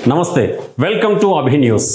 నమస్తే welcome to Abhi news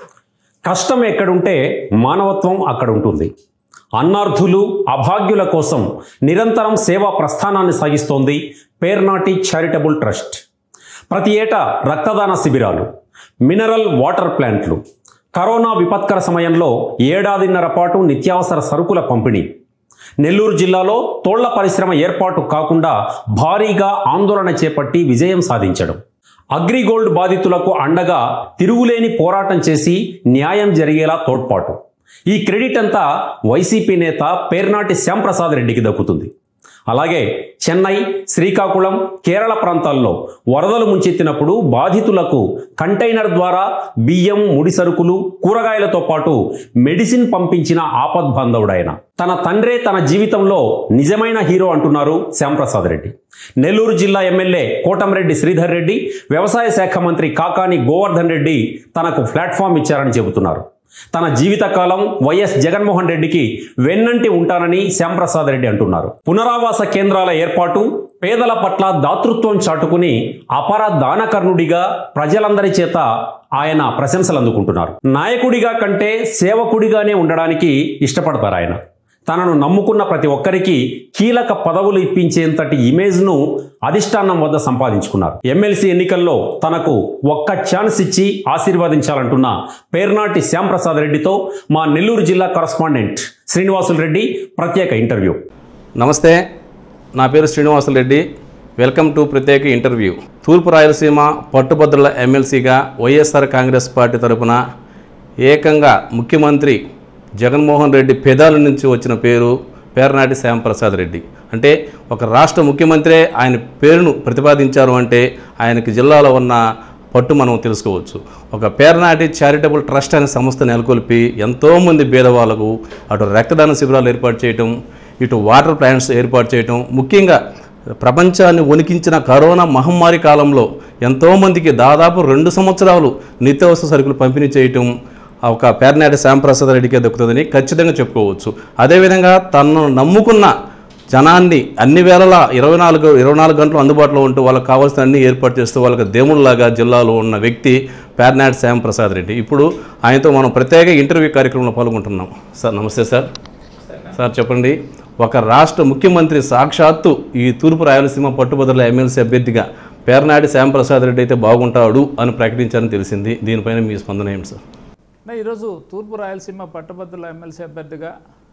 కష్టం ఎక్కడుంటే మానవత్వం అక్కడ ఉంటుంది అన్నార్థులు అభాగ్యుల కోసం నిరంతరం సేవా ప్రస్థానాన్ని సాగిస్తోంది పేర్నాటి చారిటబుల్ ట్రస్ట్ ప్రతి ఏటా రక్తదాన శిబిరాలు మినరల్ వాటర్ ప్లాంట్లు కరోనా విపత్కర సమయంలో ఏడాదిన్నర పాటు నిత్యావసర సరుకుల పంపిణీ నెల్లూరు జిల్లాలో తోళ్ల పరిశ్రమ ఏర్పాటు కాకుండా భారీగా ఆందోళన చేపట్టి విజయం సాధించడం అగ్రిగోల్డ్ బాధితులకు అండగా తిరుగులేని పోరాటం చేసి న్యాయం జరిగేలా తోడ్పాటు ఈ క్రెడిట్ అంతా వైసీపీ నేత పేర్నాటి శ్యాంప్రసాద్ రెడ్డికి దక్కుతుంది అలాగే చెన్నై శ్రీకాకుళం కేరళ ప్రాంతాల్లో వరదలు ముంచెత్తినప్పుడు బాధితులకు కంటైనర్ ద్వారా బియ్యం ముడి సరుకులు కూరగాయలతో పాటు మెడిసిన్ పంపించిన ఆపద్బాంధవుడాయన తన తండ్రే తన జీవితంలో నిజమైన హీరో అంటున్నారు శ్యాంప్రసాద్ రెడ్డి నెల్లూరు జిల్లా ఎమ్మెల్యే కోటంరెడ్డి శ్రీధర్ రెడ్డి వ్యవసాయ శాఖ మంత్రి కాకాని గోవర్ధన్ రెడ్డి తనకు ప్లాట్ఫామ్ ఇచ్చారని చెబుతున్నారు తన జీవితకాలం వైఎస్ జగన్మోహన్ రెడ్డికి వెన్నంటి ఉంటానని శ్యాంప్రసాద్ రెడ్డి అంటున్నారు పునరావాస కేంద్రాల ఏర్పాటు పేదల పట్ల దాతృత్వం చాటుకుని అపర దానకర్ణుడిగా ప్రజలందరి చేత ఆయన ప్రశంసలు అందుకుంటున్నారు నాయకుడిగా కంటే సేవకుడిగానే ఉండడానికి ఇష్టపడతారు ఆయన తనను నమ్ముకున్న ప్రతి ఒక్కరికి కీలక పదవులు ఇప్పించేంతటి ఇమేజ్ను అధిష్టానం వద్ద సంపాదించుకున్నారు ఎమ్మెల్సీ ఎన్నికల్లో తనకు ఒక్క ఛాన్స్ ఇచ్చి ఆశీర్వదించాలంటున్న పేర్నాటి శ్యాంప్రసాద్ రెడ్డితో మా నెల్లూరు జిల్లా కరస్పాండెంట్ శ్రీనివాసులు రెడ్డి ప్రత్యేక ఇంటర్వ్యూ నమస్తే నా పేరు శ్రీనివాసులు రెడ్డి వెల్కమ్ టు ప్రత్యేక ఇంటర్వ్యూ తూర్పు రాయలసీమ పట్టుభద్రుల ఎమ్మెల్సీగా వైఎస్ఆర్ కాంగ్రెస్ పార్టీ తరపున ఏకంగా ముఖ్యమంత్రి జగన్మోహన్ రెడ్డి పెదాల నుంచి వచ్చిన పేరు పేర్నాటి శ్యాంప్రసాద్ రెడ్డి అంటే ఒక రాష్ట్ర ముఖ్యమంత్రే ఆయన పేరును ప్రతిపాదించారు అంటే ఆయనకి జిల్లాలో ఉన్న పట్టు మనం తెలుసుకోవచ్చు ఒక పేర్నాటి చారిటబుల్ ట్రస్ట్ అనే సంస్థ నెలకొల్పి ఎంతోమంది పేదవాళ్ళకు అటు రక్తదాన శిబిరాలు ఏర్పాటు చేయటం ఇటు వాటర్ ప్లాంట్స్ ఏర్పాటు చేయటం ముఖ్యంగా ప్రపంచాన్ని వణికించిన కరోనా మహమ్మారి కాలంలో ఎంతోమందికి దాదాపు రెండు సంవత్సరాలు నిత్యావసర సరుకులు పంపిణీ చేయటం ఆ ఒక పేర్నాటి శ్యాంప్రసాద్ రెడ్డికే దక్కుతుందని ఖచ్చితంగా చెప్పుకోవచ్చు అదేవిధంగా తనను నమ్ముకున్న జనాన్ని అన్ని వేళలా ఇరవై నాలుగు ఇరవై నాలుగు గంటలు అందుబాటులో ఉంటూ వాళ్ళకి కావాల్సిన అన్ని ఏర్పాటు చేస్తూ వాళ్ళకి దేవుళ్ళలాగా జిల్లాలో ఉన్న వ్యక్తి పేర్నాటి శ్యాంప్రసాద్ రెడ్డి ఇప్పుడు ఆయనతో మనం ప్రత్యేక ఇంటర్వ్యూ కార్యక్రమంలో పాల్గొంటున్నాం సార్ నమస్తే సార్ సార్ చెప్పండి ఒక రాష్ట్ర ముఖ్యమంత్రి సాక్షాత్తు ఈ తూర్పు రాయలసీమ పట్టుభద్రుల ఎమ్మెల్సీ అభ్యర్థిగా పేర్నాటి శ్యాంప్రసాద్ రెడ్డి అయితే బాగుంటాడు అని ప్రకటించారని తెలిసింది దీనిపైన మీ స్పందన ఏంటి సార్ నా ఈరోజు తూర్పు రాయలసీమ పట్టభద్రుల ఎమ్మెల్సీ అభ్యర్థిగా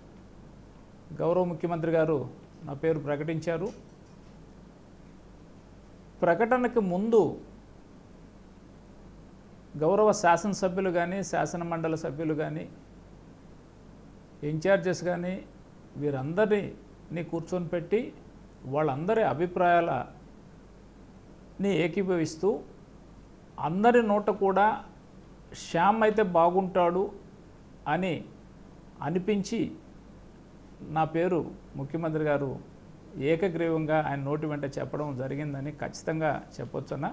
గౌరవ ముఖ్యమంత్రి గారు నా పేరు ప్రకటించారు ప్రకటనకు ముందు గౌరవ శాసనసభ్యులు కానీ శాసన మండలి సభ్యులు కానీ ఇన్ఛార్జెస్ కానీ వీరందరినీ కూర్చొని పెట్టి వాళ్ళందరి అభిప్రాయాలని ఏకీభవిస్తూ అందరి నోట కూడా శ్యామ్ అయితే బాగుంటాడు అని అనిపించి నా పేరు ముఖ్యమంత్రి గారు ఏకగ్రీవంగా ఆయన నోటి వెంట చెప్పడం జరిగిందని ఖచ్చితంగా చెప్పొచ్చన్న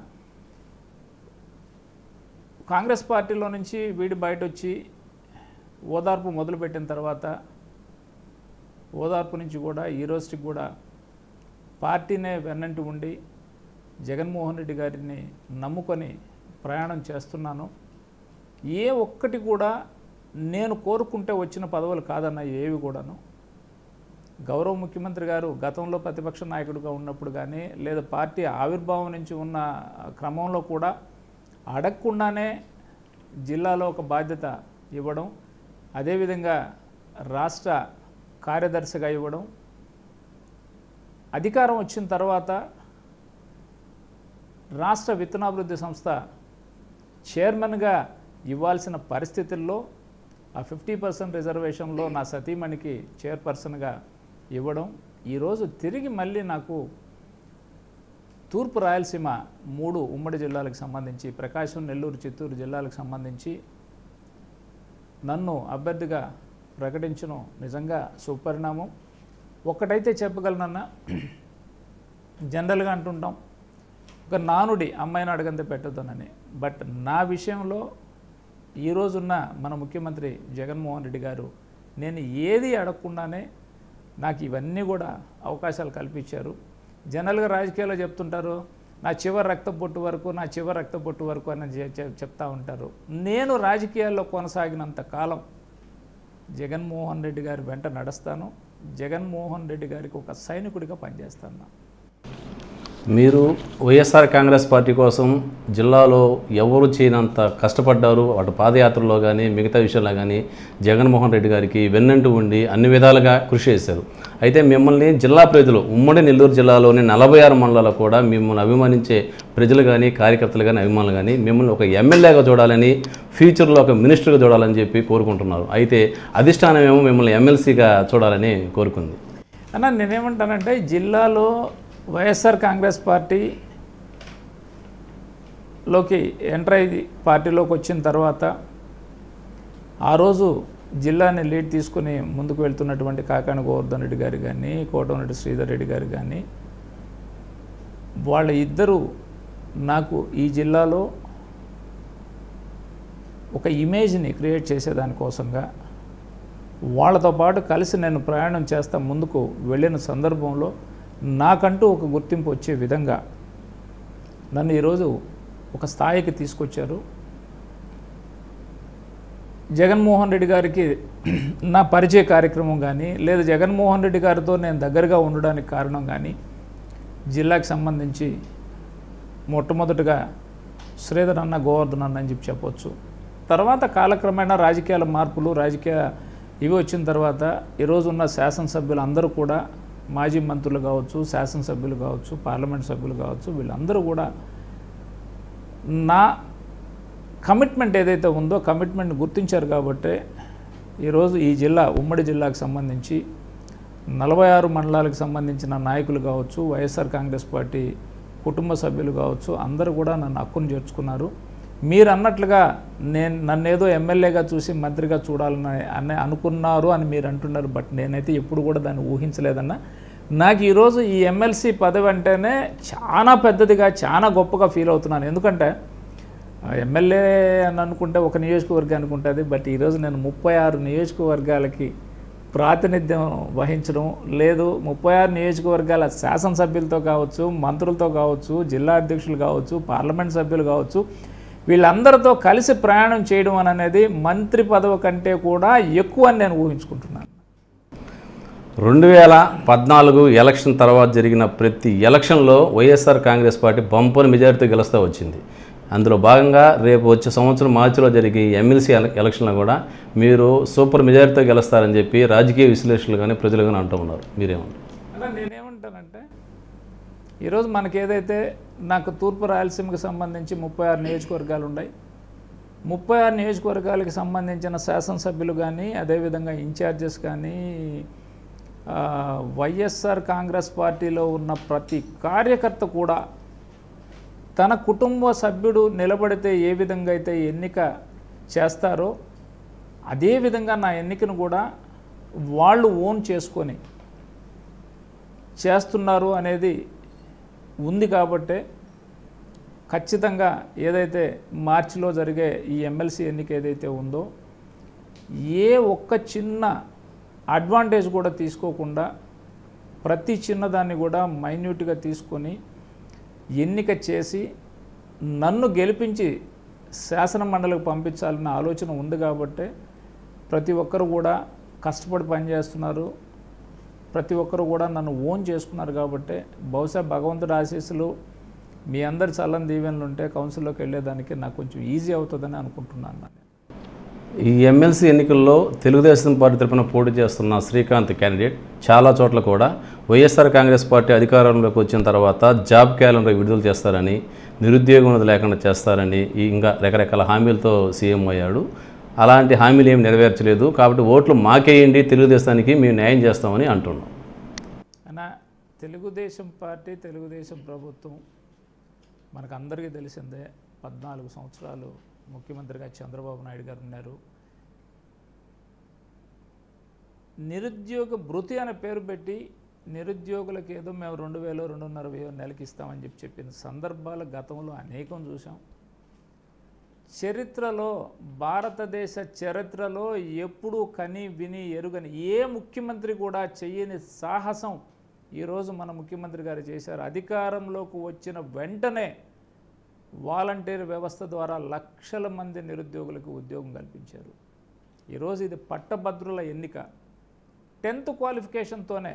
కాంగ్రెస్ పార్టీలో నుంచి వీడి బయట వచ్చి ఓదార్పు మొదలుపెట్టిన తర్వాత ఓదార్పు నుంచి కూడా ఈ రోజుకి కూడా పార్టీనే వెన్నంటి ఉండి జగన్మోహన్ రెడ్డి గారిని నమ్ముకొని ప్రయాణం చేస్తున్నాను ఏ ఒక్కటి కూడా నేను కోరుకుంటే వచ్చిన పదవులు కాదన్న ఏవి కూడాను గౌరవ ముఖ్యమంత్రి గారు గతంలో ప్రతిపక్ష నాయకుడిగా ఉన్నప్పుడు కానీ లేదా పార్టీ ఆవిర్భావం నుంచి ఉన్న క్రమంలో కూడా అడగకుండానే జిల్లాలో ఒక బాధ్యత ఇవ్వడం అదేవిధంగా రాష్ట్ర కార్యదర్శిగా ఇవ్వడం అధికారం వచ్చిన తర్వాత రాష్ట్ర విత్తనాభివృద్ధి సంస్థ చైర్మన్గా ఇవ్వాల్సిన పరిస్థితుల్లో ఆ ఫిఫ్టీ పర్సెంట్ రిజర్వేషన్లో నా సతీమణికి చైర్పర్సన్గా ఇవ్వడం ఈరోజు తిరిగి మళ్ళీ నాకు తూర్పు రాయలసీమ మూడు ఉమ్మడి జిల్లాలకు సంబంధించి ప్రకాశం నెల్లూరు చిత్తూరు జిల్లాలకు సంబంధించి నన్ను అభ్యర్థిగా ప్రకటించడం నిజంగా సుపరిణామం ఒక్కటైతే చెప్పగలనన్నా జనరల్గా అంటుంటాం ఒక నానుడి అమ్మాయిని అడగంతే పెట్టొద్దనని బట్ నా విషయంలో ఈ రోజున్న మన ముఖ్యమంత్రి జగన్మోహన్ రెడ్డి గారు నేను ఏది అడగకుండానే నాకు ఇవన్నీ కూడా అవకాశాలు కల్పించారు జనరల్గా రాజకీయాల్లో చెప్తుంటారు నా చివరి రక్త పొట్టు వరకు నా చివరి రక్త పొట్టు వరకు అని చె- చె- చెప్తా ఉంటారు నేను రాజకీయాల్లో కొనసాగినంత కాలం జగన్మోహన్ రెడ్డి గారి వెంట నడుస్తాను జగన్మోహన్ రెడ్డి గారికి ఒక సైనికుడిగా పనిచేస్తాను మీరు వైఎస్ఆర్ కాంగ్రెస్ పార్టీ కోసం జిల్లాలో ఎవరు చేయనంత కష్టపడ్డారు అటు పాదయాత్రలో కానీ మిగతా విషయంలో కానీ జగన్మోహన్ రెడ్డి గారికి వెన్నంటూ ఉండి అన్ని విధాలుగా కృషి చేశారు అయితే మిమ్మల్ని జిల్లా ప్రజలు ఉమ్మడి నెల్లూరు జిల్లాలోని నలభై ఆరు మండలాలు కూడా మిమ్మల్ని అభిమానించే ప్రజలు కానీ కార్యకర్తలు కానీ అభిమానులు కానీ మిమ్మల్ని ఒక ఎమ్మెల్యేగా చూడాలని ఫ్యూచర్లో ఒక మినిస్టర్గా చూడాలని చెప్పి కోరుకుంటున్నారు అయితే అధిష్టానం ఏమో మిమ్మల్ని ఎమ్మెల్సీగా చూడాలని కోరుకుంది అన్న నేనేమంటానంటే జిల్లాలో వైఎస్ఆర్ కాంగ్రెస్ పార్టీ లోకి ఎంటర్ అయ్యి పార్టీలోకి వచ్చిన తర్వాత ఆ రోజు జిల్లాని లీడ్ తీసుకుని ముందుకు వెళ్తున్నటువంటి కాకాని గోవర్ధన్ రెడ్డి గారు కానీ కోటమిరెడ్డి శ్రీధర్ రెడ్డి గారు కానీ వాళ్ళ ఇద్దరు నాకు ఈ జిల్లాలో ఒక ఇమేజ్ని క్రియేట్ చేసేదానికోసంగా వాళ్ళతో పాటు కలిసి నేను ప్రయాణం చేస్తా ముందుకు వెళ్ళిన సందర్భంలో నాకంటూ ఒక గుర్తింపు వచ్చే విధంగా నన్ను ఈరోజు ఒక స్థాయికి తీసుకొచ్చారు జగన్మోహన్ రెడ్డి గారికి నా పరిచయ కార్యక్రమం కానీ లేదా జగన్మోహన్ రెడ్డి గారితో నేను దగ్గరగా ఉండడానికి కారణం కానీ జిల్లాకి సంబంధించి మొట్టమొదటిగా శ్రీధర్ అన్న గోవర్ధన్ అన్న అని చెప్పి చెప్పొచ్చు తర్వాత కాలక్రమేణా రాజకీయాల మార్పులు రాజకీయ ఇవి వచ్చిన తర్వాత ఈరోజు ఉన్న శాసనసభ్యులు అందరూ కూడా మాజీ మంత్రులు కావచ్చు శాసనసభ్యులు కావచ్చు పార్లమెంట్ సభ్యులు కావచ్చు వీళ్ళందరూ కూడా నా కమిట్మెంట్ ఏదైతే ఉందో కమిట్మెంట్ గుర్తించారు కాబట్టి ఈరోజు ఈ జిల్లా ఉమ్మడి జిల్లాకు సంబంధించి నలభై ఆరు మండలాలకు సంబంధించిన నాయకులు కావచ్చు వైఎస్ఆర్ కాంగ్రెస్ పార్టీ కుటుంబ సభ్యులు కావచ్చు అందరూ కూడా నన్ను హక్కును చేర్చుకున్నారు మీరు అన్నట్లుగా నేను నన్ను ఏదో ఎమ్మెల్యేగా చూసి మంత్రిగా చూడాలని అని అనుకున్నారు అని మీరు అంటున్నారు బట్ నేనైతే ఎప్పుడు కూడా దాన్ని ఊహించలేదన్న నాకు ఈరోజు ఈ ఎమ్మెల్సీ పదవి అంటేనే చాలా పెద్దదిగా చాలా గొప్పగా ఫీల్ అవుతున్నాను ఎందుకంటే ఆ ఎమ్మెల్యే అని అనుకుంటే ఒక నియోజకవర్గానికి ఉంటుంది బట్ ఈరోజు నేను ముప్పై ఆరు నియోజకవర్గాలకి ప్రాతినిధ్యం వహించడం లేదు ముప్పై ఆరు నియోజకవర్గాల శాసనసభ్యులతో కావచ్చు మంత్రులతో కావచ్చు జిల్లా అధ్యక్షులు కావచ్చు పార్లమెంట్ సభ్యులు కావచ్చు వీళ్ళందరితో కలిసి ప్రయాణం చేయడం అని అనేది మంత్రి పదవి కంటే కూడా ఎక్కువ అని నేను ఊహించుకుంటున్నాను రెండు వేల పద్నాలుగు ఎలక్షన్ తర్వాత జరిగిన ప్రతి ఎలక్షన్లో YSR Congress party bumper majority గెలుస్తూ వచ్చింది అందులో భాగంగా రేపు వచ్చే సంవత్సరం మార్చిలో జరిగే ఎమ్మెల్సీ ఎల- ఎలక్షన్లో కూడా మీరు సూపర్ మెజారిటీతో గెలుస్తారని చెప్పి రాజకీయ విశ్లేషకులు కానీ ప్రజలు కానీ అంటూ ఉన్నారు మీరేమంటారు అలా నేనేమంటానంటే ఈరోజు మనకి ఏదైతే నాకు తూర్పు రాయలసీమకి సంబంధించి ముప్పై ఆరు నియోజకవర్గాలు ఉన్నాయి ముప్పై ఆరు నియోజకవర్గాలకు సంబంధించిన శాసనసభ్యులు కానీ అదేవిధంగా ఇన్ఛార్జెస్ కానీ ఆ, వైఎస్ఆర్ కాంగ్రెస్ పార్టీలో ఉన్న ప్రతి కార్యకర్త కూడా తన కుటుంబ సభ్యుడు నిలబడితే ఏ విధంగా అయితే ఎన్నిక చేస్తారో అదే విధంగా నా ఎన్నికను కూడా వాళ్ళు ఓన్ చేసుకొని చేస్తున్నారు అనేది ఉంది కాబట్టే ఖచ్చితంగా ఏదైతే మార్చిలో జరిగే ఈ ఎమ్మెల్సీ ఎన్నిక ఏదైతే ఉందో ఏ ఒక్క చిన్న అడ్వాంటేజ్ కూడా తీసుకోకుండా ప్రతి చిన్నదాన్ని కూడా మైన్యూట్గా తీసుకొని ఎన్నిక చేసి నన్ను గెలిపించి శాసన మండలికి పంపించాలన్న ఆలోచన ఉంది కాబట్టే ప్రతి ఒక్కరు కూడా కష్టపడి పనిచేస్తున్నారు ప్రతి ఒక్కరు కూడా నన్ను ఓన్ చేసుకున్నారు కాబట్టి బహుశా భగవంతుడి ఆశీస్సులు మీ అందరి చల్లని దీవెనలు ఉంటే కౌన్సిల్లోకి వెళ్ళేదానికి నాకు కొంచెం ఈజీ అవుతుందని అనుకుంటున్నాను నేను ఈ ఎమ్మెల్సీ ఎన్నికల్లో తెలుగుదేశం పార్టీ తరపున పోటీ చేస్తున్న శ్రీకాంత్ క్యాండిడేట్ చాలా చోట్ల కూడా వైఎస్ఆర్ కాంగ్రెస్ పార్టీ అధికారంలోకి వచ్చిన తర్వాత జాబ్ క్యాలెండర్ విడుదల చేస్తారని నిరుద్యోగం అనేది లేకుండా చేస్తారని ఈ ఇంకా రకరకాల హామీలతో సీఎం అయ్యాడు అలాంటి హామీలు ఏమి నెరవేర్చలేదు కాబట్టి ఓట్లు మాకేయండి తెలుగుదేశానికి మేము న్యాయం చేస్తామని అంటున్నాం అన్న తెలుగుదేశం పార్టీ తెలుగుదేశం ప్రభుత్వం మనకు అందరికీ తెలిసిందే పద్నాలుగు సంవత్సరాలు ముఖ్యమంత్రిగా చంద్రబాబు నాయుడు గారు ఉన్నారు నిరుద్యోగ భృతి అనే పేరు పెట్టి నిరుద్యోగులకు ఏదో మేము రెండు వేలు రెండున్నర వేలు నెలకి ఇస్తామని చెప్పి చెప్పిన సందర్భాలు గతంలో అనేకం చూసాం చరిత్రలో భారతదేశ చరిత్రలో ఎప్పుడూ కని విని ఎరుగని ఏ ముఖ్యమంత్రి కూడా చెయ్యని సాహసం ఈరోజు మన ముఖ్యమంత్రి గారు చేశారు అధికారంలోకి వచ్చిన వెంటనే వాలంటీర్ వ్యవస్థ ద్వారా లక్షల మంది నిరుద్యోగులకు ఉద్యోగం కల్పించారు ఈరోజు ఇది పట్టభద్రుల ఎన్నిక టెన్త్ క్వాలిఫికేషన్తోనే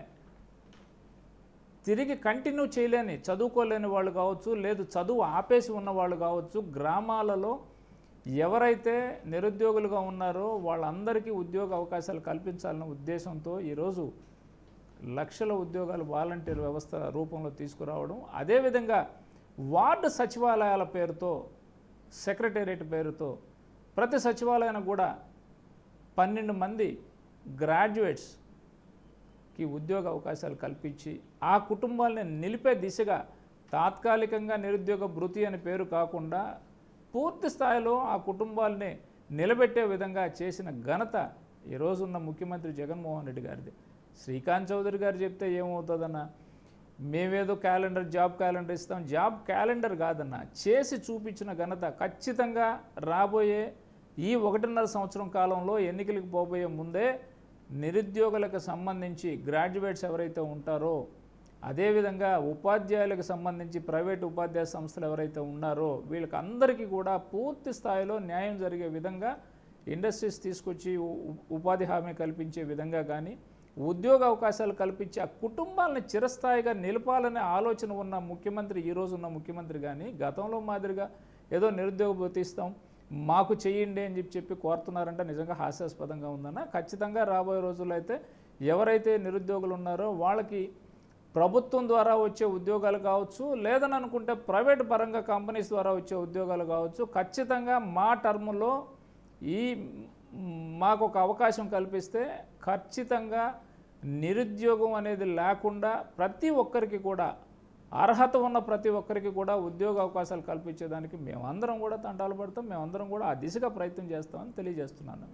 తిరిగి కంటిన్యూ చేయలేని చదువుకోలేని వాళ్ళు కావచ్చు లేదు చదువు ఆపేసి ఉన్న వాళ్ళు కావచ్చు గ్రామాలలో ఎవరైతే నిరుద్యోగులుగా ఉన్నారో వాళ్ళందరికీ ఉద్యోగ అవకాశాలు కల్పించాలన్న ఉద్దేశంతో ఈరోజు లక్షల ఉద్యోగాలు వాలంటీర్ వ్యవస్థ రూపంలో తీసుకురావడం అదేవిధంగా వార్డు సచివాలయాల పేరుతో సెక్రటేరియట్ పేరుతో ప్రతి సచివాలయానికి కూడా పన్నెండు మంది గ్రాడ్యుయేట్స్ కి ఉద్యోగ అవకాశాలు కల్పించి ఆ కుటుంబాలని నిలిపే దిశగా తాత్కాలికంగా నిరుద్యోగ భృతి అని పేరు కాకుండా పూర్తి స్థాయిలో ఆ కుటుంబాలని నిలబెట్టే విధంగా చేసిన ఘనత ఈ రోజున్న ముఖ్యమంత్రి జగన్మోహన్ రెడ్డి గారిది శ్రీకాంత్ చౌదరి గారు చెప్తే ఏమవుతుందన్న మేమేదో క్యాలెండర్ జాబ్ క్యాలెండర్ ఇస్తాం జాబ్ క్యాలెండర్ కాదన్న చేసి చూపించిన ఘనత ఖచ్చితంగా రాబోయే ఈ ఒకటిన్నర సంవత్సరం కాలంలో ఎన్నికలకు పోబోయే ముందే నిరుద్యోగులకు సంబంధించి గ్రాడ్యుయేట్స్ ఎవరైతే ఉంటారో అదేవిధంగా ఉపాధ్యాయులకు సంబంధించి ప్రైవేట్ ఉపాధ్యాయ సంస్థలు ఎవరైతే ఉన్నారో వీళ్ళకి అందరికీ కూడా పూర్తి స్థాయిలో న్యాయం జరిగే విధంగా ఇండస్ట్రీస్ తీసుకొచ్చి ఉ- ఉ- ఉపాధి హామీ కల్పించే విధంగా కానీ ఉద్యోగ అవకాశాలు కల్పించి ఆ కుటుంబాలను చిరస్థాయిగా నిలపాలనే ఆలోచన ఉన్న ముఖ్యమంత్రి ఈ రోజు ఉన్న ముఖ్యమంత్రి కానీ గతంలో మాదిరిగా ఏదో నిరుద్యోగ భృతి ఇస్తాం మాకు చెయ్యండి అని చెప్పి చెప్పి కోరుతున్నారంటే నిజంగా హాస్యాస్పదంగా ఉందన్న ఖచ్చితంగా రాబోయే రోజుల్లో అయితే ఎవరైతే నిరుద్యోగులు ఉన్నారో వాళ్ళకి ప్రభుత్వం ద్వారా వచ్చే ఉద్యోగాలు కావచ్చు లేదని అనుకుంటే ప్రైవేట్ పరంగా కంపెనీస్ ద్వారా వచ్చే ఉద్యోగాలు కావచ్చు ఖచ్చితంగా మా టర్ములో ఈ మాకు ఒక అవకాశం కల్పిస్తే ఖచ్చితంగా నిరుద్యోగం అనేది లేకుండా ప్రతి ఒక్కరికి కూడా అర్హత ఉన్న ప్రతి ఒక్కరికి కూడా ఉద్యోగ అవకాశాలు కల్పించేదానికి మేమందరం కూడా తంటాలు పడతాం మేమందరం కూడా ఆ దిశగా ప్రయత్నం చేస్తామని తెలియజేస్తున్నాను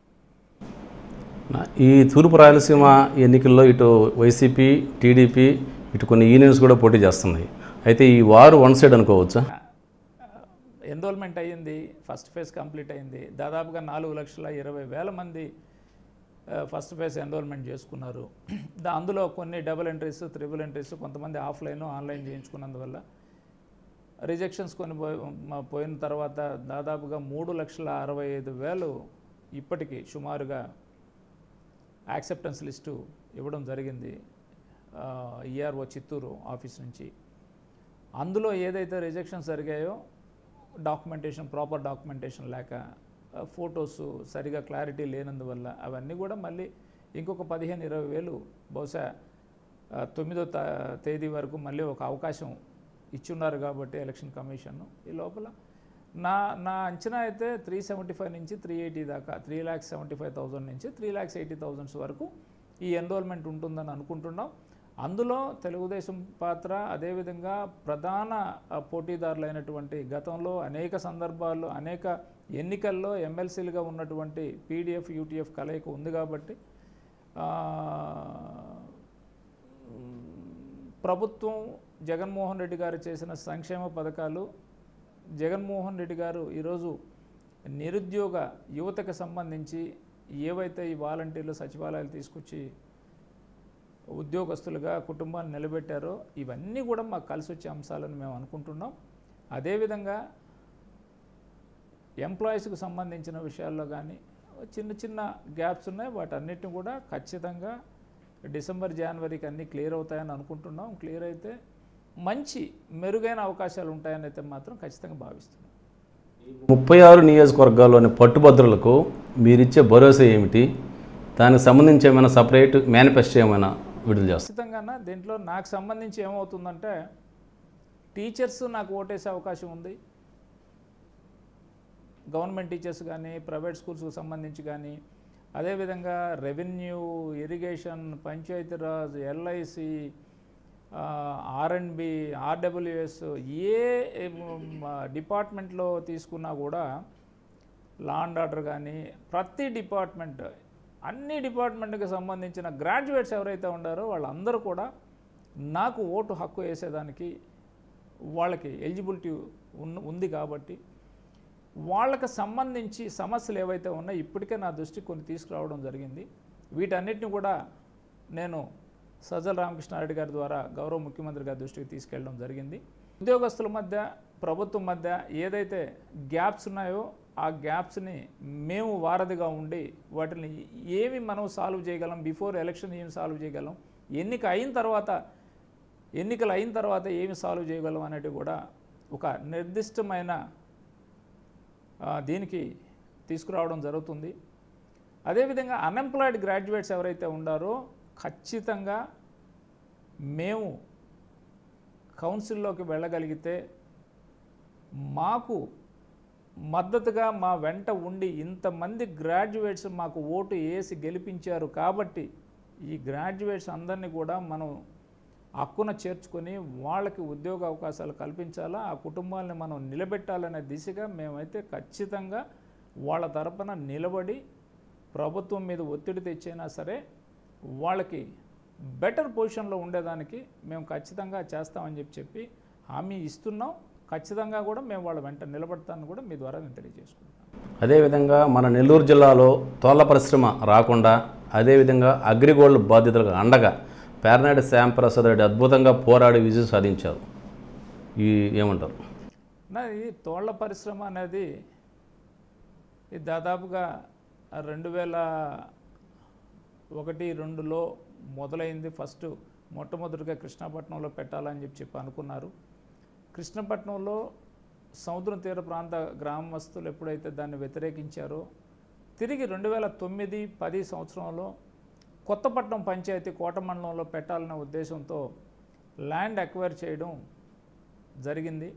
నా- ఈ తూర్పు రాయలసీమ ఎన్నికల్లో ఇటు వైసీపీ టీడీపీ ఇటు కొన్ని యూనియన్స్ కూడా పోటీ చేస్తున్నాయి అయితే ఈ వారు వన్ సైడ్ అనుకోవచ్చా ఎన్రోల్మెంట్ అయ్యింది ఫస్ట్ ఫేజ్ కంప్లీట్ అయింది దాదాపుగా నాలుగు లక్షల ఇరవై వేల మంది ఆ, ఫస్ట్ ఫేజ్ ఎన్రోల్మెంట్ చేసుకున్నారు దా అందులో కొన్ని డబుల్ ఎంట్రీస్ త్రిబుల్ ఎంట్రీస్ కొంతమంది ఆఫ్లైన్ ఆన్లైన్ చేయించుకున్నందువల్ల రిజెక్షన్స్ కొన్ని పోయి మ- పోయిన తర్వాత దాదాపుగా మూడు లక్షల అరవై ఐదు వేలు ఇప్పటికీ సుమారుగా యాక్సెప్టెన్స్ లిస్టు ఇవ్వడం జరిగింది ఈఆర్ఓ చిత్తూరు ఆఫీస్ నుంచి అందులో ఏదైతే రిజెక్షన్స్ జరిగాయో డాక్యుమెంటేషన్ ప్రాపర్ డాక్యుమెంటేషన్ లేక ఫొటోస్ సరిగా క్లారిటీ లేనందువల్ల అవన్నీ కూడా మళ్ళీ ఇంకొక పదిహేను ఇరవై వేలు బహుశా ఆ, తొమ్మిదో తా తేదీ వరకు మళ్ళీ ఒక అవకాశం ఇచ్చున్నారు కాబట్టి ఎలక్షన్ కమిషన్ ఈ లోపల నా నా అంచనా అయితే త్రీ సెవెంటీ ఫైవ్ నుంచి త్రీ ఎయిటీ దాకా three lakhs seventy five thousand నుంచి త్రీ ల్యాక్స్ ఎయిటీ థౌజండ్స్ వరకు ఈ ఎన్రోల్మెంట్ ఉంటుందని అనుకుంటున్నాం అందులో తెలుగుదేశం పాత్ర అదేవిధంగా ప్రధాన ఆ, పోటీదారులైనటువంటి గతంలో అనేక సందర్భాల్లో అనేక ఎన్నికల్లో ఎమ్మెల్సీలుగా ఉన్నటువంటి పీడిఎఫ్ యూటీఎఫ్ కలయిక ఉంది కాబట్టి ఆ, ప్రభుత్వం జగన్మోహన్ రెడ్డి గారు చేసిన సంక్షేమ పథకాలు జగన్మోహన్ రెడ్డి గారు ఈరోజు నిరుద్యోగ యువతకు సంబంధించి ఏవైతే ఈ వాలంటీర్లు సచివాలయాలు తీసుకొచ్చి ఉద్యోగస్తులుగా కుటుంబాన్ని నిలబెట్టారో ఇవన్నీ కూడా మాకు కలిసి వచ్చే అంశాలని మేము అనుకుంటున్నాం అదేవిధంగా ఎంప్లాయీస్కి సంబంధించిన విషయాల్లో కానీ చిన్న చిన్న గ్యాప్స్ ఉన్నాయి వాటన్నిటిని కూడా ఖచ్చితంగా డిసెంబర్ జనవరికి అన్నీ క్లియర్ అవుతాయని అనుకుంటున్నాం క్లియర్ అయితే మంచి మెరుగైన అవకాశాలు ఉంటాయని అయితే మాత్రం ఖచ్చితంగా భావిస్తున్నాం ముప్పై ఆరు నియోజకవర్గాల్లోని పట్టుభద్రులకు మీరిచ్చే భరోసా ఏమిటి దానికి సంబంధించి ఏమైనా సపరేట్ మేనిఫెస్టో ఏమైనా విడుదల చేస్తారు ఖచ్చితంగా దీంట్లో నాకు సంబంధించి ఏమవుతుందంటే టీచర్స్ నాకు ఓటేసే అవకాశం ఉంది గవర్నమెంట్ టీచర్స్ కానీ ప్రైవేట్ స్కూల్స్కి సంబంధించి కానీ అదేవిధంగా revenue irrigation Panchayati Raj LIC R and B RWS ఏ డిపార్ట్మెంట్లో తీసుకున్నా కూడా లా అండ్ ఆర్డర్ కానీ ప్రతి డిపార్ట్మెంట్ అన్ని డిపార్ట్మెంట్కి సంబంధించిన గ్రాడ్యుయేట్స్ ఎవరైతే ఉన్నారో వాళ్ళందరూ కూడా నాకు ఓటు హక్కు వేసేదానికి వాళ్ళకి ఎలిజిబిలిటీ ఉన్న ఉంది కాబట్టి వాళ్ళకి సంబంధించి సమస్యలు ఏవైతే ఉన్నాయో ఇప్పటికే నా దృష్టికి కొన్ని తీసుకురావడం జరిగింది వీటన్నిటిని కూడా నేను సజ్జల రామకృష్ణారెడ్డి గారి ద్వారా గౌరవ ముఖ్యమంత్రి గారి దృష్టికి తీసుకెళ్ళడం జరిగింది ఉద్యోగస్తుల మధ్య ప్రభుత్వం మధ్య ఏదైతే గ్యాప్స్ ఉన్నాయో ఆ గ్యాప్స్ని మేము వారధిగా ఉండి వాటిని ఏమి మనం సాల్వ్ చేయగలం బిఫోర్ ఎలక్షన్ ఏమి సాల్వ్ చేయగలం ఎన్నిక అయిన తర్వాత ఎన్నికలు అయిన తర్వాత ఏమి సాల్వ్ చేయగలం అనేది కూడా ఒక నిర్దిష్టమైన ఆ, దీనికి తీసుకురావడం జరుగుతుంది అదేవిధంగా అన్ఎంప్లాయిడ్ గ్రాడ్యుయేట్స్ ఎవరైతే ఉండారో ఖచ్చితంగా మేము కౌన్సిల్లోకి వెళ్ళగలిగితే మాకు మద్దతుగా మా వెంట ఉండి ఇంతమంది గ్రాడ్యుయేట్స్ మాకు ఓటు వేసి గెలిపించారు కాబట్టి ఈ గ్రాడ్యుయేట్స్ అందరినీ కూడా మనం హక్కున చేర్చుకొని వాళ్ళకి ఉద్యోగ అవకాశాలు కల్పించాలా ఆ కుటుంబాలని మనం నిలబెట్టాలనే దిశగా మేమైతే ఖచ్చితంగా వాళ్ళ తరపున నిలబడి ప్రభుత్వం మీద ఒత్తిడి తెచ్చైనా సరే వాళ్ళకి బెటర్ పొజిషన్లో ఉండేదానికి మేము ఖచ్చితంగా చేస్తామని చెప్పి చెప్పి హామీ ఇస్తున్నాం ఖచ్చితంగా కూడా మేము వాళ్ళ వెంట నిలబడతామని కూడా మీ ద్వారా నేను తెలియజేసుకుంటాను అదేవిధంగా మన నెల్లూరు జిల్లాలో తోళ్ల పరిశ్రమ రాకుండా అదేవిధంగా అగ్రిగోల్డ్ బాధితులకు అండగా పేర్నాడు శ్యాంప్రసాద్ రెడ్డి అద్భుతంగా పోరాడి విజయం సాధించారు ఈ ఏమంటారు నా ఈ తోళ్ల పరిశ్రమ అనేది ఇది దాదాపుగా రెండు వేల ఒకటి రెండులో మొదలైంది ఫస్ట్ మొట్టమొదటిగా కృష్ణపట్నంలో పెట్టాలని చెప్పి చెప్పి అనుకున్నారు కృష్ణపట్నంలో సముద్రం తీర ప్రాంత గ్రామస్తులు ఎప్పుడైతే దాన్ని వ్యతిరేకించారో తిరిగి రెండు వేల తొమ్మిది పది సంవత్సరంలో కొత్తపట్నం పంచాయతీ కోట మండలంలో పెట్టాలనే ఉద్దేశంతో ల్యాండ్ అక్వైర్ చేయడం జరిగింది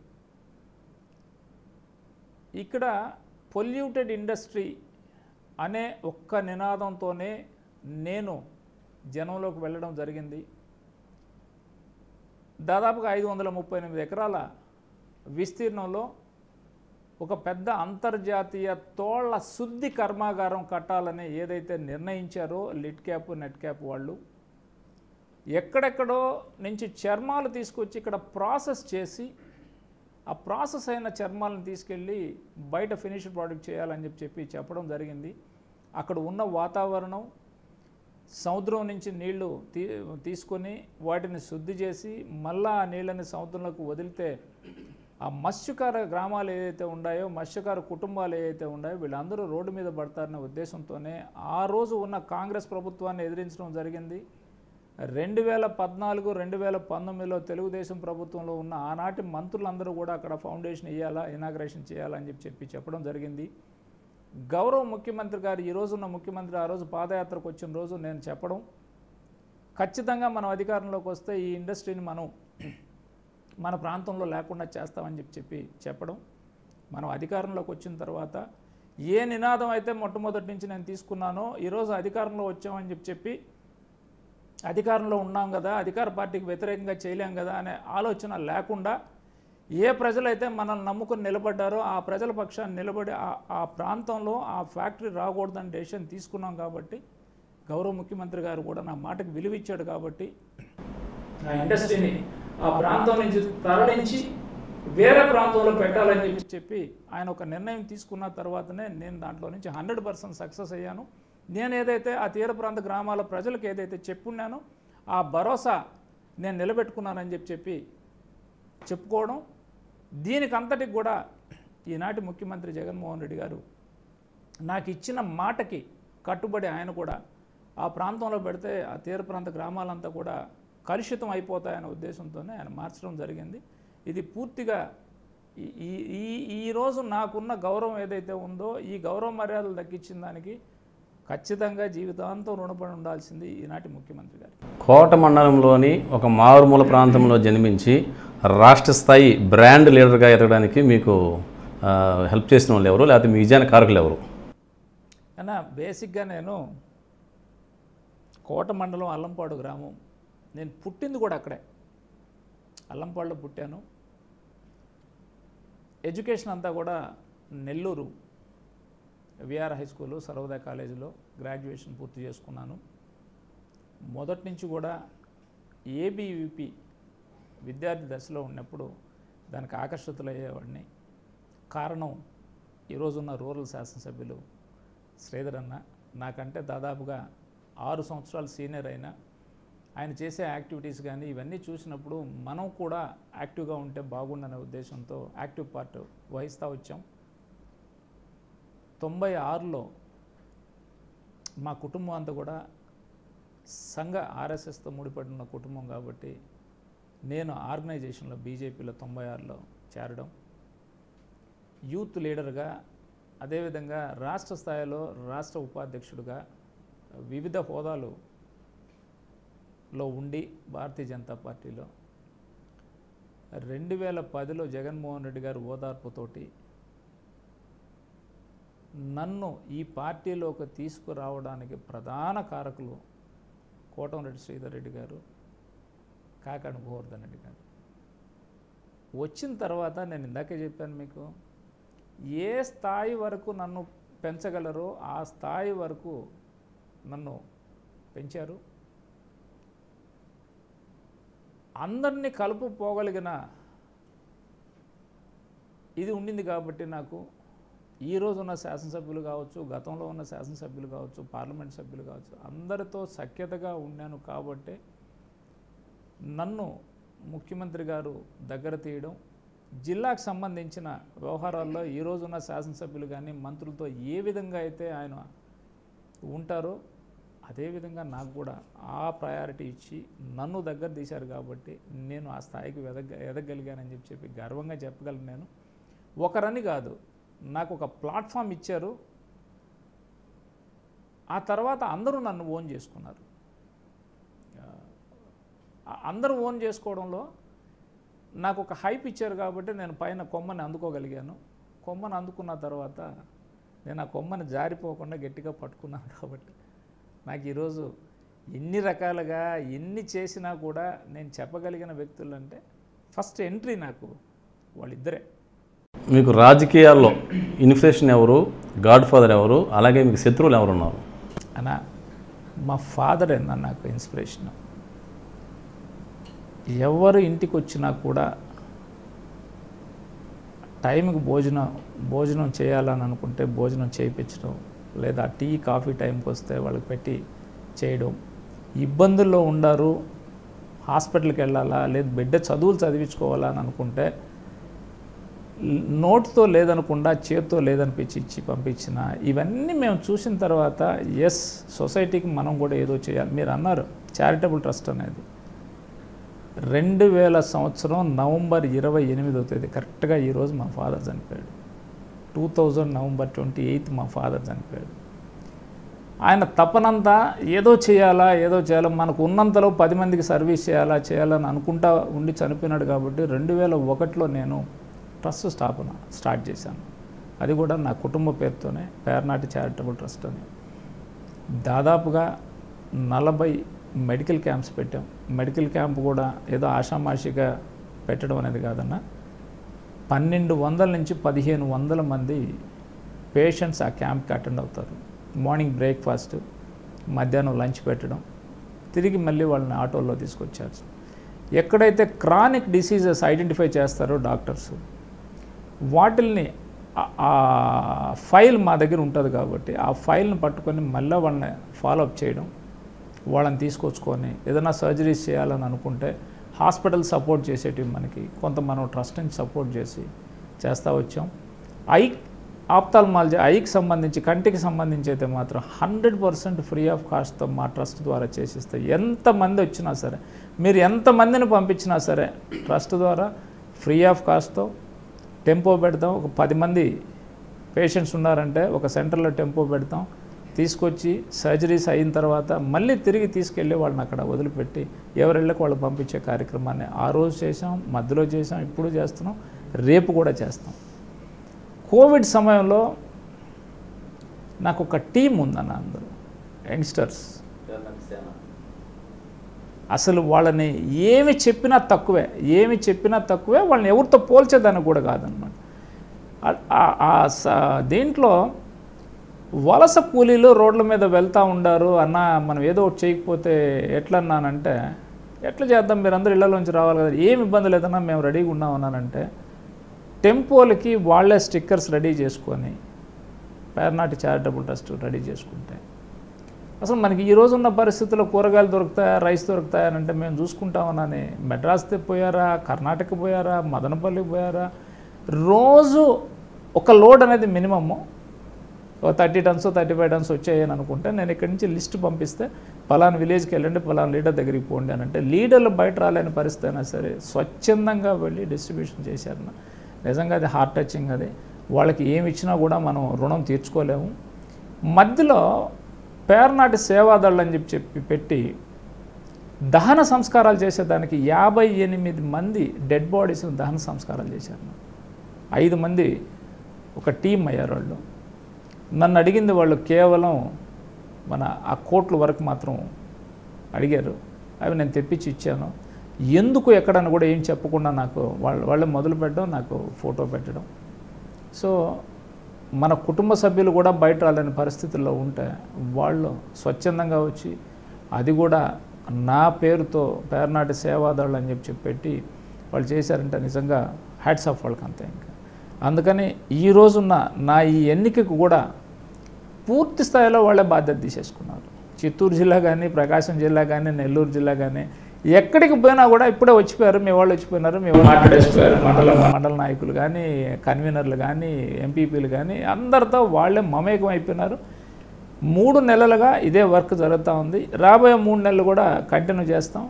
ఇక్కడ పొల్యూటెడ్ ఇండస్ట్రీ అనే ఒక్క నినాదంతోనే నేను జనంలోకి వెళ్ళడం జరిగింది దాదాపుగా ఐదు వందల ముప్పై ఎనిమిది ఎకరాల విస్తీర్ణంలో ఒక పెద్ద అంతర్జాతీయ తోళ్ల శుద్ధి కర్మాగారం కట్టాలని ఏదైతే నిర్ణయించారో లిట్ క్యాప్ నెట్ క్యాప్ వాళ్ళు ఎక్కడెక్కడో నుంచి చర్మాలు తీసుకొచ్చి ఇక్కడ ప్రాసెస్ చేసి ఆ ప్రాసెస్ అయిన చర్మాలను తీసుకెళ్ళి బయట ఫినిష్డ్ ప్రోడక్ట్ చేయాలని చెప్పి చెప్పి చెప్పడం జరిగింది అక్కడ ఉన్న వాతావరణం సముద్రం నుంచి నీళ్లు తీ తీసుకొని వాటిని శుద్ధి చేసి మళ్ళా ఆ నీళ్ళని సముద్రంలోకి వదిలితే ఆ మత్స్యకార గ్రామాలు ఏదైతే ఉన్నాయో మత్స్యకార కుటుంబాలు ఏదైతే ఉన్నాయో వీళ్ళందరూ రోడ్డు మీద పడతారనే ఉద్దేశంతోనే ఆ రోజు ఉన్న కాంగ్రెస్ ప్రభుత్వాన్ని ఎదిరించడం జరిగింది రెండు వేల పద్నాలుగు రెండు వేల పంతొమ్మిదిలో తెలుగుదేశం ప్రభుత్వంలో ఉన్న ఆనాటి మంత్రులందరూ కూడా అక్కడ ఫౌండేషన్ ఇవ్వాలా ఇనాగ్రేషన్ చేయాలని చెప్పి చెప్పి చెప్పడం జరిగింది గౌరవ ముఖ్యమంత్రి గారు ఈ రోజున్న ముఖ్యమంత్రి ఆ రోజు పాదయాత్రకు వచ్చిన రోజు నేను చెప్పడం ఖచ్చితంగా మనం అధికారంలోకి వస్తే ఈ ఇండస్ట్రీని మనం మన ప్రాంతంలో లేకుండా చేస్తామని చెప్పి చెప్పి చెప్పడం మనం అధికారంలోకి వచ్చిన తర్వాత ఏ నినాదం అయితే మొట్టమొదటి నుంచి నేను తీసుకున్నానో ఈరోజు అధికారంలో వచ్చామని చెప్పి చెప్పి అధికారంలో ఉన్నాం కదా అధికార పార్టీకి వ్యతిరేకంగా చేయలేం కదా అనే ఆలోచన లేకుండా ఏ ప్రజలైతే మనల్ని నమ్ముకుని నిలబడ్డారో ఆ ప్రజల పక్షాన్ని నిలబడి ఆ- ఆ ప్రాంతంలో ఆ ఫ్యాక్టరీ రాకూడదని డెసిషన్ తీసుకున్నాం కాబట్టి గౌరవ ముఖ్యమంత్రి గారు కూడా నా మాటకు విలువిచ్చాడు కాబట్టి ఆ ఇండస్ట్రీని ఆ ప్రాంతం నుంచి తరలించి వేరే ప్రాంతంలో పెట్టాలని చెప్పి చెప్పి ఆయన ఒక నిర్ణయం తీసుకున్న తర్వాతనే నేను దాంట్లో నుంచి హండ్రెడ్ పర్సెంట్ సక్సెస్ అయ్యాను నేను ఏదైతే ఆ తీర ప్రాంత గ్రామాల ప్రజలకు ఏదైతే చెప్పున్నానో ఆ భరోసా నేను నిలబెట్టుకున్నానని చెప్పి చెప్పి చెప్పుకోవడం దీనికి అంతటికి కూడా ఈనాటి ముఖ్యమంత్రి జగన్మోహన్ రెడ్డి గారు నాకు ఇచ్చిన మాటకి కట్టుబడి ఆయన కూడా ఆ ప్రాంతంలో పెడితే ఆ తీర ప్రాంత గ్రామాలంతా కూడా కలుషితం అయిపోతాయనే ఉద్దేశంతోనే ఆయన మార్చడం జరిగింది ఇది పూర్తిగా ఈ- ఈ ఈ ఈరోజు నాకున్న గౌరవం ఏదైతే ఉందో ఈ గౌరవ మర్యాదలు దక్కించిన దానికి ఖచ్చితంగా జీవితాంతం రుణపడి ఉండాల్సింది ఈనాటి ముఖ్యమంత్రి గారు కోట మండలంలోని ఒక మారుమూల ప్రాంతంలో జన్మించి రాష్ట్ర స్థాయి బ్రాండ్ లీడర్గా ఎదగడానికి మీకు ఆ, హెల్ప్ చేసిన వాళ్ళు ఎవరు లేకపోతే మీ విజయానికి కారకులు ఎవరు అన్న బేసిక్గా నేను కోట మండలం అల్లంపాడు గ్రామం నేను పుట్టింది కూడా అక్కడే అల్లంపాడులో పుట్టాను ఎడ్యుకేషన్ అంతా కూడా Nellore VR high school Sarvodaya కాలేజీలో గ్రాడ్యుయేషన్ పూర్తి చేసుకున్నాను మొదటి నుంచి కూడా ఏబీవీపీ విద్యార్థి దశలో ఉన్నప్పుడు దానికి ఆకర్షితులయ్యేవాడిని కారణం ఈరోజున్న రూరల్ శాసనసభ్యులు శ్రీధర్ అన్న నాకంటే దాదాపుగా ఆరు సంవత్సరాలు సీనియర్ అయినా ఆయన చేసే యాక్టివిటీస్ కానీ ఇవన్నీ చూసినప్పుడు మనం కూడా యాక్టివ్గా ఉంటే బాగుండనే ఉద్దేశంతో యాక్టివ్ పార్ట్ వహిస్తూ వచ్చాం తొంభై ఆరులో మా కుటుంబం అంతా కూడా సంఘ ఆర్ఎస్ఎస్తో ముడిపడిన కుటుంబం కాబట్టి నేను ఆర్గనైజేషన్లో బీజేపీలో తొంభై ఆరులో చేరడం యూత్ లీడర్గా అదేవిధంగా రాష్ట్ర స్థాయిలో రాష్ట్ర ఉపాధ్యక్షుడిగా వివిధ హోదాలు లో ఉండి భారతీయ జనతా పార్టీలో రెండు వేల పదిలో జగన్మోహన్ రెడ్డి గారు ఓదార్పుతోటి నన్ను ఈ పార్టీలోకి తీసుకురావడానికి ప్రధాన కారకులు కోటంరెడ్డి శ్రీధర్ రెడ్డి గారు కాకాడ గోవర్ధన్ రెడ్డి గారు వచ్చిన తర్వాత నేను ఇందాకే చెప్పాను మీకు ఏ స్థాయి వరకు నన్ను పెంచగలరో ఆ స్థాయి వరకు నన్ను పెంచారు అందరినీ కలుపుపోగలిగిన ఇది ఉండింది కాబట్టి నాకు ఈ రోజు ఉన్న శాసనసభ్యులు కావచ్చు గతంలో ఉన్న శాసనసభ్యులు కావచ్చు పార్లమెంట్ సభ్యులు కావచ్చు అందరితో సఖ్యతగా ఉన్నాను కాబట్టి నన్ను ముఖ్యమంత్రి గారు దగ్గర తీయడం జిల్లాకు సంబంధించిన వ్యవహారాల్లో ఈ రోజున్న శాసనసభ్యులు కానీ మంత్రులతో ఏ విధంగా అయితే ఆయన ఉంటారో అదేవిధంగా నాకు కూడా ఆ ప్రయారిటీ ఇచ్చి నన్ను దగ్గర తీశారు కాబట్టి నేను ఆ స్థాయికి ఎదగ ఎదగలిగానని చెప్పి చెప్పి గర్వంగా చెప్పగలను నేను ఒకరని కాదు నాకు ఒక ప్లాట్ఫామ్ ఇచ్చారు ఆ తర్వాత అందరూ నన్ను ఓన్ చేసుకున్నారు ఆ, అందరూ ఓన్ చేసుకోవడంలో నాకు ఒక హైప్ ఇచ్చారు కాబట్టి నేను పైన కొమ్మని అందుకోగలిగాను కొమ్మని అందుకున్న తర్వాత నేను ఆ కొమ్మని జారిపోకుండా గట్టిగా పట్టుకున్నాను కాబట్టి నాకు ఈరోజు ఎన్ని రకాలుగా ఎన్ని చేసినా కూడా నేను చెప్పగలిగిన వ్యక్తులు అంటే ఫస్ట్ ఎంట్రీ నాకు వాళ్ళిద్దరే మీకు రాజకీయాల్లో ఇన్ఫ్లేషన్ ఎవరు గాడ్ ఫాదర్ ఎవరు అలాగే మీకు శత్రువులు ఎవరు ఉన్నారు అన్న మా ఫాదర్ అన్న నాకు ఇన్స్పిరేషన్ ఎవరు ఇంటికి వచ్చినా కూడా టైంకి భోజనం భోజనం చేయాలని అనుకుంటే భోజనం చేయించడం లేదా టీ కాఫీ టైంకి వస్తే వాళ్ళకి పెట్టి చేయడం ఇబ్బందుల్లో ఉండారు హాస్పిటల్కి వెళ్ళాలా లేదు బిడ్డ చదువులు చదివించుకోవాలా అని అనుకుంటే నోట్తో లేదనకుండా చేత్తో లేదనిపించి ఇచ్చి పంపించిన ఇవన్నీ మేము చూసిన తర్వాత ఎస్ సొసైటీకి మనం కూడా ఏదో చేయాలి మీరు అన్నారు చారిటబుల్ ట్రస్ట్ అనేది రెండు వేల సంవత్సరం నవంబర్ ఇరవై ఎనిమిదో తేదీ కరెక్ట్గా ఈరోజు మా ఫాదర్ చనిపోయాడు two thousand November twenty eighth మా ఫాదర్ చనిపోయాడు ఆయన తపనంతా ఏదో చేయాలా ఏదో చేయాలా మనకు ఉన్నంతలో పది మందికి సర్వీస్ చేయాలా చేయాలని అనుకుంటా ఉండి చనిపోయినాడు కాబట్టి రెండు వేల ఒకటిలో నేను ట్రస్ట్ స్థాపన స్టార్ట్ చేశాను అది కూడా నా కుటుంబ పేరుతోనే పేర్నాటి చారిటబుల్ ట్రస్ట్ అని దాదాపుగా నలభై మెడికల్ క్యాంప్స్ పెట్టాం మెడికల్ క్యాంప్ కూడా ఏదో ఆషామాషిగా పెట్టడం అనేది కాదన్న పన్నెండు వందల నుంచి పదిహేను వందల మంది పేషెంట్స్ ఆ క్యాంప్కి అటెండ్ అవుతారు మార్నింగ్ బ్రేక్ఫాస్ట్ మధ్యాహ్నం లంచ్ పెట్టడం తిరిగి మళ్ళీ వాళ్ళని ఆటోలో తీసుకొచ్చారు ఎక్కడైతే క్రానిక్ డిసీజెస్ ఐడెంటిఫై చేస్తారో డాక్టర్స్ వాటిల్ని ఆ- ఆ ఫైల్ మా దగ్గర ఉంటుంది కాబట్టి ఆ ఫైల్ని పట్టుకొని మళ్ళీ వాళ్ళని ఫాలోఅప్ చేయడం వాళ్ళని తీసుకొచ్చుకొని ఏదైనా సర్జరీస్ చేయాలని అనుకుంటే హాస్పిటల్ సపోర్ట్ చేసేటివి మనకి కొంత మనం ట్రస్ట్ నుంచి సపోర్ట్ చేసి చేస్తూ వచ్చాం ఐ ఆప్తాల్మాలజీ ఐకి సంబంధించి కంటికి సంబంధించి అయితే మాత్రం హండ్రెడ్ పర్సెంట్ ఫ్రీ ఆఫ్ కాస్ట్తో మా ట్రస్ట్ ద్వారా చేసిస్తే ఎంతమంది వచ్చినా సరే మీరు ఎంతమందిని పంపించినా సరే ట్రస్ట్ ద్వారా ఫ్రీ ఆఫ్ కాస్ట్తో టెంపో పెడతాం ఒక పది మంది పేషెంట్స్ ఉన్నారంటే ఒక సెంటర్లో టెంపో పెడతాం తీసుకొచ్చి సర్జరీస్ అయిన తర్వాత మళ్ళీ తిరిగి తీసుకెళ్ళి వాళ్ళని అక్కడ వదిలిపెట్టి ఎవరిళ్ళకి వాళ్ళు పంపించే కార్యక్రమాన్ని ఆ రోజు చేసాం మధ్యలో చేసాం ఇప్పుడు చేస్తున్నాం రేపు కూడా చేస్తాం కోవిడ్ సమయంలో నాకు ఒక టీం ఉందన్న అందరూ యంగ్స్టర్స్ అసలు వాళ్ళని ఏమి చెప్పినా తక్కువే ఏమి చెప్పినా తక్కువే వాళ్ళని ఎవరితో పోల్చేదానికి కూడా కాదనమాట ఆ- ఆ- ఆ స- దీంట్లో వలస కూలీలు రోడ్ల మీద వెళ్తూ ఉండారు అన్న మనం ఏదో ఒకటి చేయకపోతే ఎట్లా అన్నానంటే ఎట్లా చేద్దాం మీరు అందరూ ఇళ్లలోంచి రావాలి కదా ఏమి ఇబ్బంది లేదన్నా మేము రెడీగా ఉన్నాం అన్నానంటే టెంపోలకి వాళ్ళే స్టిక్కర్స్ రెడీ చేసుకొని పేర్నాటి చారిటబుల్ ట్రస్ట్ రెడీ చేసుకుంటే అసలు మనకి ఈ రోజు ఉన్న పరిస్థితుల్లో కూరగాయలు దొరుకుతాయా రైస్ దొరుకుతాయా అని అంటే మేము చూసుకుంటామని మెడ్రాస్ పోయారా కర్ణాటక పోయారా మదనపల్లి పోయారా రోజు ఒక లోడ్ అనేది మినిమము ఒక thirty tons thirty five tons వచ్చాయని అనుకుంటే నేను ఇక్కడి నుంచి లిస్ట్ పంపిస్తే పలానా విలేజ్కి వెళ్ళండి పలానా లీడర్ దగ్గరికి పోండి అని అంటే లీడర్లు బయట రాలేని పరిస్థితి అయినా సరే స్వచ్ఛందంగా వెళ్ళి డిస్ట్రిబ్యూషన్ చేశారు నిజంగా అది హార్ట్ టచింగ్ అది వాళ్ళకి ఏమి ఇచ్చినా కూడా మనం రుణం తీర్చుకోలేము మధ్యలో పేర్నాటి సేవాదళ్ళు అని చెప్పి చెప్పి పెట్టి దహన సంస్కారాలు చేసేదానికి యాభై ఎనిమిది మంది డెడ్ బాడీస్ని దహన సంస్కారాలు చేశారు ఐదు మంది ఒక టీం అయ్యారు వాళ్ళు నన్ను అడిగింది వాళ్ళు కేవలం మన ఆ కోట్ల వరకు మాత్రం అడిగారు అవి నేను తెప్పించి ఇచ్చాను ఎందుకు ఎక్కడని కూడా ఏం చెప్పకుండా నాకు వాళ్ళు వాళ్ళే మొదలు పెట్టడం నాకు ఫోటో పెట్టడం సో మన కుటుంబ సభ్యులు కూడా బయట రాలేని పరిస్థితుల్లో ఉంటే వాళ్ళు స్వచ్ఛందంగా వచ్చి అది కూడా నా పేరుతో పేర్నాటి సేవాదాళ్ళు అని చెప్పి చెప్పి పెట్టి వాళ్ళు చేశారంటే నిజంగా హ్యాట్స్ ఆఫ్ వాళ్ళకి అంతే ఇంకా అందుకని ఈ రోజున్న నా ఈ ఎన్నికకు కూడా పూర్తి స్థాయిలో వాళ్ళే బాధ్యత తీసేసుకున్నారు చిత్తూరు జిల్లా కానీ ప్రకాశం జిల్లా కానీ నెల్లూరు జిల్లా కానీ ఎక్కడికి పోయినా కూడా ఇప్పుడే వచ్చిపోయారు మీ వాళ్ళు వచ్చిపోయినారు మీ వాళ్ళు మాట్లాడేసిపోయారు మండల మండల నాయకులు కానీ కన్వీనర్లు కానీ ఎంపీపీలు కానీ అందరితో వాళ్ళే మమేకం అయిపోయినారు మూడు నెలలుగా ఇదే వర్క్ జరుగుతూ ఉంది రాబోయే మూడు నెలలు కూడా కంటిన్యూ చేస్తాం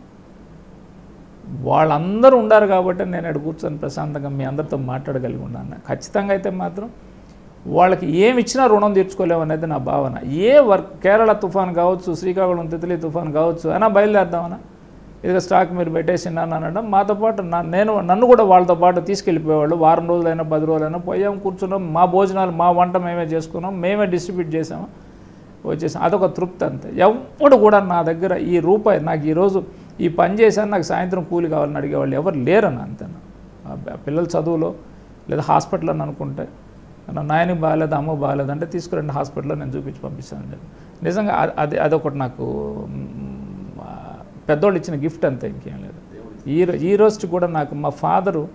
వాళ్ళందరూ ఉండారు కాబట్టి నేను అక్కడ కూర్చొని ప్రశాంతంగా మీ అందరితో మాట్లాడగలిగి ఉన్నాను ఖచ్చితంగా అయితే మాత్రం వాళ్ళకి ఏమి ఇచ్చినా రుణం తీర్చుకోలేము అనేది నా భావన ఏ వర్క్ కేరళ తుఫాన్ కావచ్చు శ్రీకాకుళం తిత్లీ తుఫాన్ కావచ్చు అయినా బయలుదేరదామన్నా ఇదిగో స్టాక్ మీరు పెట్టేసినాను అనడం మాతో పాటు నా- నేను నన్ను కూడా వాళ్ళతో పాటు తీసుకెళ్ళిపోయేవాళ్ళు వారం రోజులైనా పది రోజులైనా పోయాం కూర్చున్నాం మా భోజనాలు మా వంట మేమే చేసుకున్నాం మేమే డిస్ట్రిబ్యూట్ చేసాము వచ్చేసాం అదొక తృప్తి అంతే ఎవ్వడు కూడా నా దగ్గర ఈ రూపాయి నాకు ఈరోజు ఈ పని చేశాను నాకు సాయంత్రం కూలి కావాలని అడిగేవాళ్ళు ఎవరు లేరని అంతే ఆ బ- పిల్లల చదువులో లేదా హాస్పిటల్ అని అనుకుంటే నా నాయనకి బాగాలేదు అమ్మ బాగాలేదు అంటే తీసుకురండి హాస్పిటల్లో నేను చూపించి పంపిస్తాను అని చెప్పి. నిజంగా అ- అది అదొకటి నాకు మ్, ఆ, పెద్దోళ్ళు ఇచ్చిన గిఫ్ట్ అంతే ఇంకేం లేదు ఈ రో- ఈ రోజు కూడా నాకు మా ఫాదరు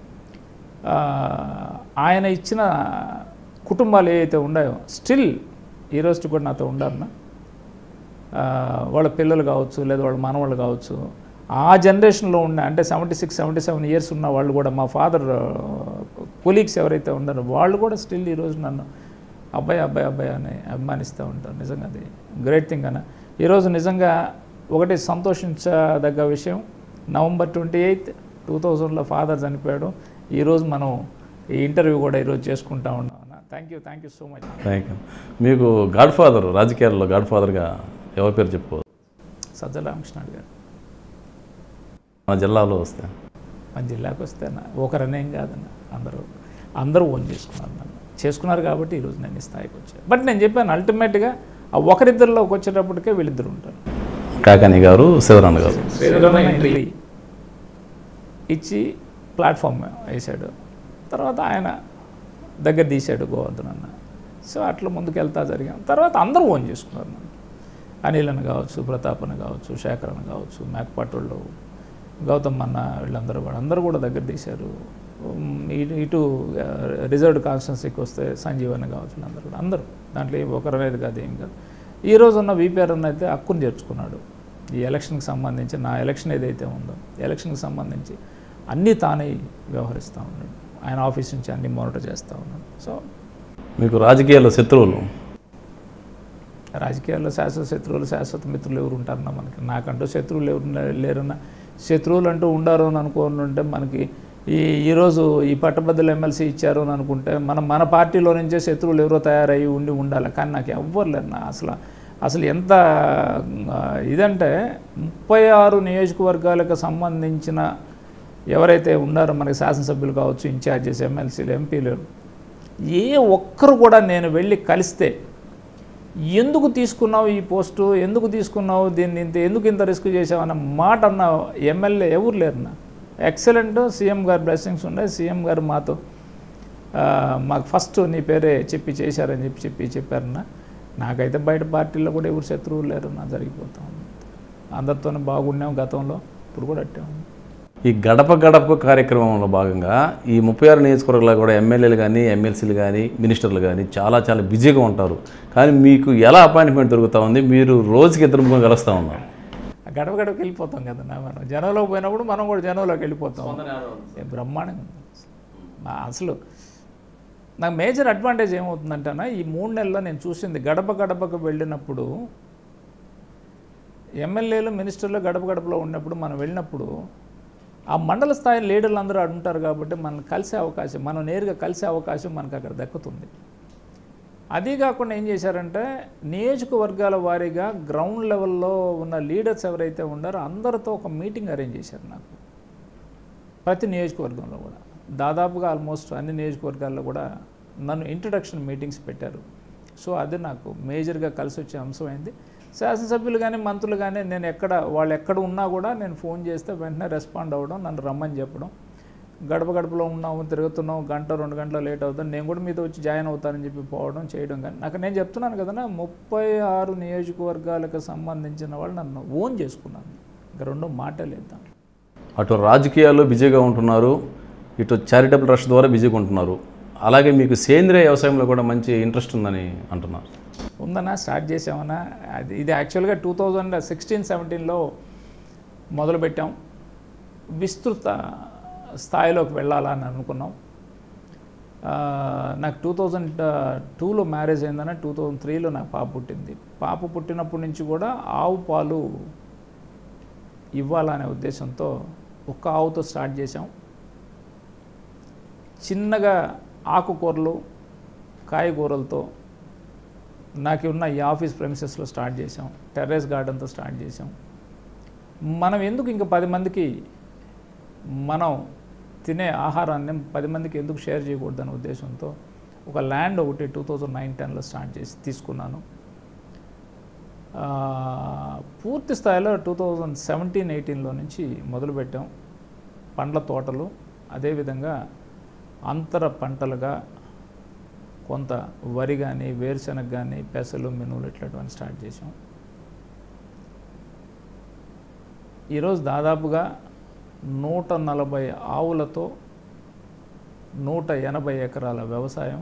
ఆయన ఇచ్చిన కుటుంబాలు ఏవైతే ఉన్నాయో స్టిల్ ఈ రోజు కూడా నాతో ఉండాలన్నా ఆ, వాళ్ళ పిల్లలు కావచ్చు లేదా వాళ్ళ మనవాళ్ళు కావచ్చు ఆ జనరేషన్లో ఉన్న అంటే seventy six seventy seven years ఉన్న వాళ్ళు కూడా మా ఫాదర్ కొలీగ్స్ ఎవరైతే ఉన్నారో వాళ్ళు కూడా స్టిల్ ఈరోజు నన్ను అబ్బాయి అబ్బాయి అబ్బాయి అని అభిమానిస్తూ ఉంటారు నిజంగా అది గ్రేట్ థింగ్ అన్న ఈరోజు నిజంగా ఒకటి సంతోషించదగ్గ విషయం నవంబర్ ట్వంటీ ఎయిత్ టూ థౌజండ్లో ఫాదర్ చనిపోయాడు ఈరోజు మనం ఈ ఇంటర్వ్యూ కూడా ఈరోజు చేసుకుంటా ఉన్నాం అన్న thank you thank you so much thank you మీకు గాడ్ ఫాదర్ రాజకీయాల్లో గాడ్ ఫాదర్గా ఎవరి పేరు చెప్పుకోవచ్చు సజ్జల రామకృష్ణాడు గారు మన జిల్లాలో వస్తే మన జిల్లాకు వస్తే నా- ఒకరనేం కాదన్న అందరూ అందరూ ఓన్ చేసుకున్నారు నన్ను చేసుకున్నారు కాబట్టి ఈరోజు నేను ఈ స్థాయికి వచ్చాను బట్ నేను చెప్పాను అల్టిమేట్గా ఆ ఒకరిద్దరిలోకి వచ్చేటప్పటికే వీళ్ళిద్దరు ఉంటారు కాకాని గారు శివరాన్న గారు ఎంట్రీ ఇచ్చి ప్లాట్ఫామ్ వేసాడు తర్వాత ఆయన దగ్గర తీశాడు గోవర్ధన్ అన్న సో అట్లా ముందుకు వెళ్తా జరిగాం తర్వాత అందరూ ఓన్ చేసుకున్నారు నన్ను అనిల్ అని కావచ్చు ప్రతాప్ అని కావచ్చు శేఖర్ అని కావచ్చు మేకపాటోళ్ళు గౌతమ్ అన్న వీళ్ళందరూ కూడా అందరూ కూడా దగ్గర తీశారు ఉమ్, ఇటు ఇటు రిజర్వ్డ్ కాన్స్టెన్సీకి వస్తే సంజీవ్ అని కావచ్చు వీళ్ళందరూ కూడా అందరూ దాంట్లో ఏం ఒకరు అనేది కాదు ఏం కాదు ఈ రోజు ఉన్న వీపీఆర్ అన్న అయితే హక్కును చేర్చుకున్నాడు ఈ ఎలక్షన్కి సంబంధించి నా ఎలక్షన్ ఏదైతే ఉందో ఎలక్షన్కి సంబంధించి అన్నీ తానే వ్యవహరిస్తూ ఉన్నాడు ఆయన ఆఫీస్ నుంచి అన్ని మానిటర్ చేస్తూ ఉన్నాడు సో మీకు రాజకీయాల్లో శత్రువులు రాజకీయాల్లో శాశ్వత శత్రువులు శాశ్వత మిత్రులు ఎవరు ఉంటారన్నా మనకి నాకంటూ శత్రువులు ఎవరు లే- లేరన్నా శత్రువులు అంటూ ఉండారు అని అనుకోని ఉంటే మనకి ఈ ఈరోజు ఈ పట్టభద్రులు ఎమ్మెల్సీ ఇచ్చారు అని అనుకుంటే మనం మన పార్టీలో నుంచే శత్రువులు ఎవరో తయారయ్యి ఉండి ఉండాలి కానీ నాకు ఎవ్వరు లేరు నా అసలు అసలు ఎంత ఆ, ఇదంటే ముప్పై ఆరు నియోజకవర్గాలకు సంబంధించిన ఎవరైతే ఉన్నారో మనకి శాసనసభ్యులు కావచ్చు ఇన్ఛార్జెస్ ఎమ్మెల్సీలు ఎంపీలు ఏ ఒక్కరు కూడా నేను వెళ్ళి కలిస్తే ఎందుకు తీసుకున్నావు ఈ పోస్టు ఎందుకు తీసుకున్నావు దీన్ని ఇంత ఎందుకు ఇంత రిస్క్ చేసావు అన్న మాట అన్న ఎమ్మెల్యే ఎవరు లేరున్నా ఎక్సలెంట్ సీఎం గారు బ్లెస్సింగ్స్ ఉన్నాయి సీఎం గారు మాతో ఆ, మాకు ఫస్ట్ నీ పేరే చెప్పి చేశారని చెప్పి చెప్పి చెప్పారన్న నాకైతే బయట పార్టీల్లో కూడా ఎవరు శత్రువులు లేరు నా జరిగిపోతా ఉంది అందరితోనే బాగున్నాం గతంలో ఇప్పుడు కూడా అట్టే ఉంది ఈ గడప గడప కార్యక్రమంలో భాగంగా ఈ ముప్పై ఆరు నియోజకవర్గాల్లో కూడా ఎమ్మెల్యేలు కానీ ఎమ్మెల్సీలు కానీ మినిస్టర్లు కానీ చాలా చాలా బిజీగా ఉంటారు కానీ మీకు ఎలా అపాయింట్మెంట్ దొరుకుతూ ఉంది మీరు రోజుకి ఇద్దరు ముగ్గురు కలుస్తూ ఉన్నారు ఆ గడప గడపకి వెళ్ళిపోతాం కదా మనం జనంలోకి పోయినప్పుడు మనం కూడా జనంలోకి వెళ్ళిపోతాం ఏ బ్రహ్మాండంగా ఉంది. మా అసలు నాకు మేజర్ అడ్వాంటేజ్ ఏమవుతుందంటేనా ఈ మూడు నెలల్లో నేను చూసింది గడప గడపకు వెళ్ళినప్పుడు ఎమ్మెల్యేలు మినిస్టర్లు గడప గడపలో ఉన్నప్పుడు మనం వెళ్ళినప్పుడు ఆ మండల స్థాయి లీడర్లు అందరూ అక్కడ ఉంటారు కాబట్టి మనం కలిసే అవకాశం మనం నేరుగా కలిసే అవకాశం మనకు అక్కడ దక్కుతుంది అదీ కాకుండా ఏం చేశారంటే నియోజకవర్గాల వారీగా గ్రౌండ్ లెవెల్లో ఉన్న లీడర్స్ ఎవరైతే ఉన్నారో అందరితో ఒక మీటింగ్ అరేంజ్ చేశారు నాకు ప్రతి నియోజకవర్గంలో కూడా దాదాపుగా ఆల్మోస్ట్ అన్ని నియోజకవర్గాల్లో కూడా నన్ను ఇంట్రడక్షన్ మీటింగ్స్ పెట్టారు సో అది నాకు మేజర్గా కలిసి వచ్చే అంశం అయింది శాసనసభ్యులు కానీ మంత్రులు కానీ నేను ఎక్కడ వాళ్ళు ఎక్కడ ఉన్నా కూడా నేను ఫోన్ చేస్తే వెంటనే రెస్పాండ్ అవ్వడం నన్ను రమ్మని చెప్పడం గడప గడపలో ఉన్నాము తిరుగుతున్నాం గంట రెండు గంటలు లేట్ అవుతుంది నేను కూడా మీతో వచ్చి జాయిన్ అవుతానని చెప్పి పోవడం చేయడం కానీ నాకు నేను చెప్తున్నాను కదా ముప్పై ఆరు నియోజకవర్గాలకు సంబంధించిన వాళ్ళు నన్ను ఓన్ చేసుకున్నాను ఇంకా రెండో మాటే లేదు దాంట్లో అటు రాజకీయాల్లో బిజీగా ఉంటున్నారు ఇటు చారిటబుల్ ట్రస్ట్ ద్వారా బిజీగా ఉంటున్నారు అలాగే మీకు సేంద్రియ వ్యవసాయంలో కూడా మంచి ఇంట్రెస్ట్ ఉందని అంటున్నారు ఉందన్నా స్టార్ట్ చేసామన్నా అది ఇది యాక్చువల్గా టూ థౌజండ్ సిక్స్టీన్ సెవెంటీన్లో మొదలుపెట్టాం విస్తృత స్థాయిలోకి వెళ్ళాలని అనుకున్నాం ఆ, నాకు టూ థౌజండ్ టూలో మ్యారేజ్ అయిందన్న టూ థౌజండ్ త్రీలో నాకు పాప పుట్టింది పాప పుట్టినప్పటి నుంచి కూడా ఆవు పాలు ఇవ్వాలనే ఉద్దేశంతో ఒక్క ఆవుతో స్టార్ట్ చేసాం చిన్నగా ఆకుకూరలు కాయగూరలతో నాకు ఉన్న ఈ ఆఫీస్ ప్రెమిసెస్లో స్టార్ట్ చేసాం టెర్రస్ గార్డెన్తో స్టార్ట్ చేసాం మనం ఎందుకు ఇంకా పది మందికి మనం తినే ఆహారాన్ని పది మందికి ఎందుకు షేర్ చేయకూడదనే ఉద్దేశంతో ఒక ల్యాండ్ ఒకటి టూ థౌజండ్ నైన్ టెన్లో స్టార్ట్ చేసి తీసుకున్నాను ఆ, పూర్తి స్థాయిలో టూ థౌజండ్ సెవెంటీన్ ఎయిటీన్లో నుంచి మొదలుపెట్టాం పండ్ల తోటలు అదేవిధంగా అంతర పంటలుగా కొంత వరి కానీ వేరుశనగ కానీ పెసలు మినువులు ఇట్లాంటివన్నీ స్టార్ట్ చేసాం ఈరోజు దాదాపుగా నూట నలభై ఆవులతో నూట ఎనభై ఎకరాల వ్యవసాయం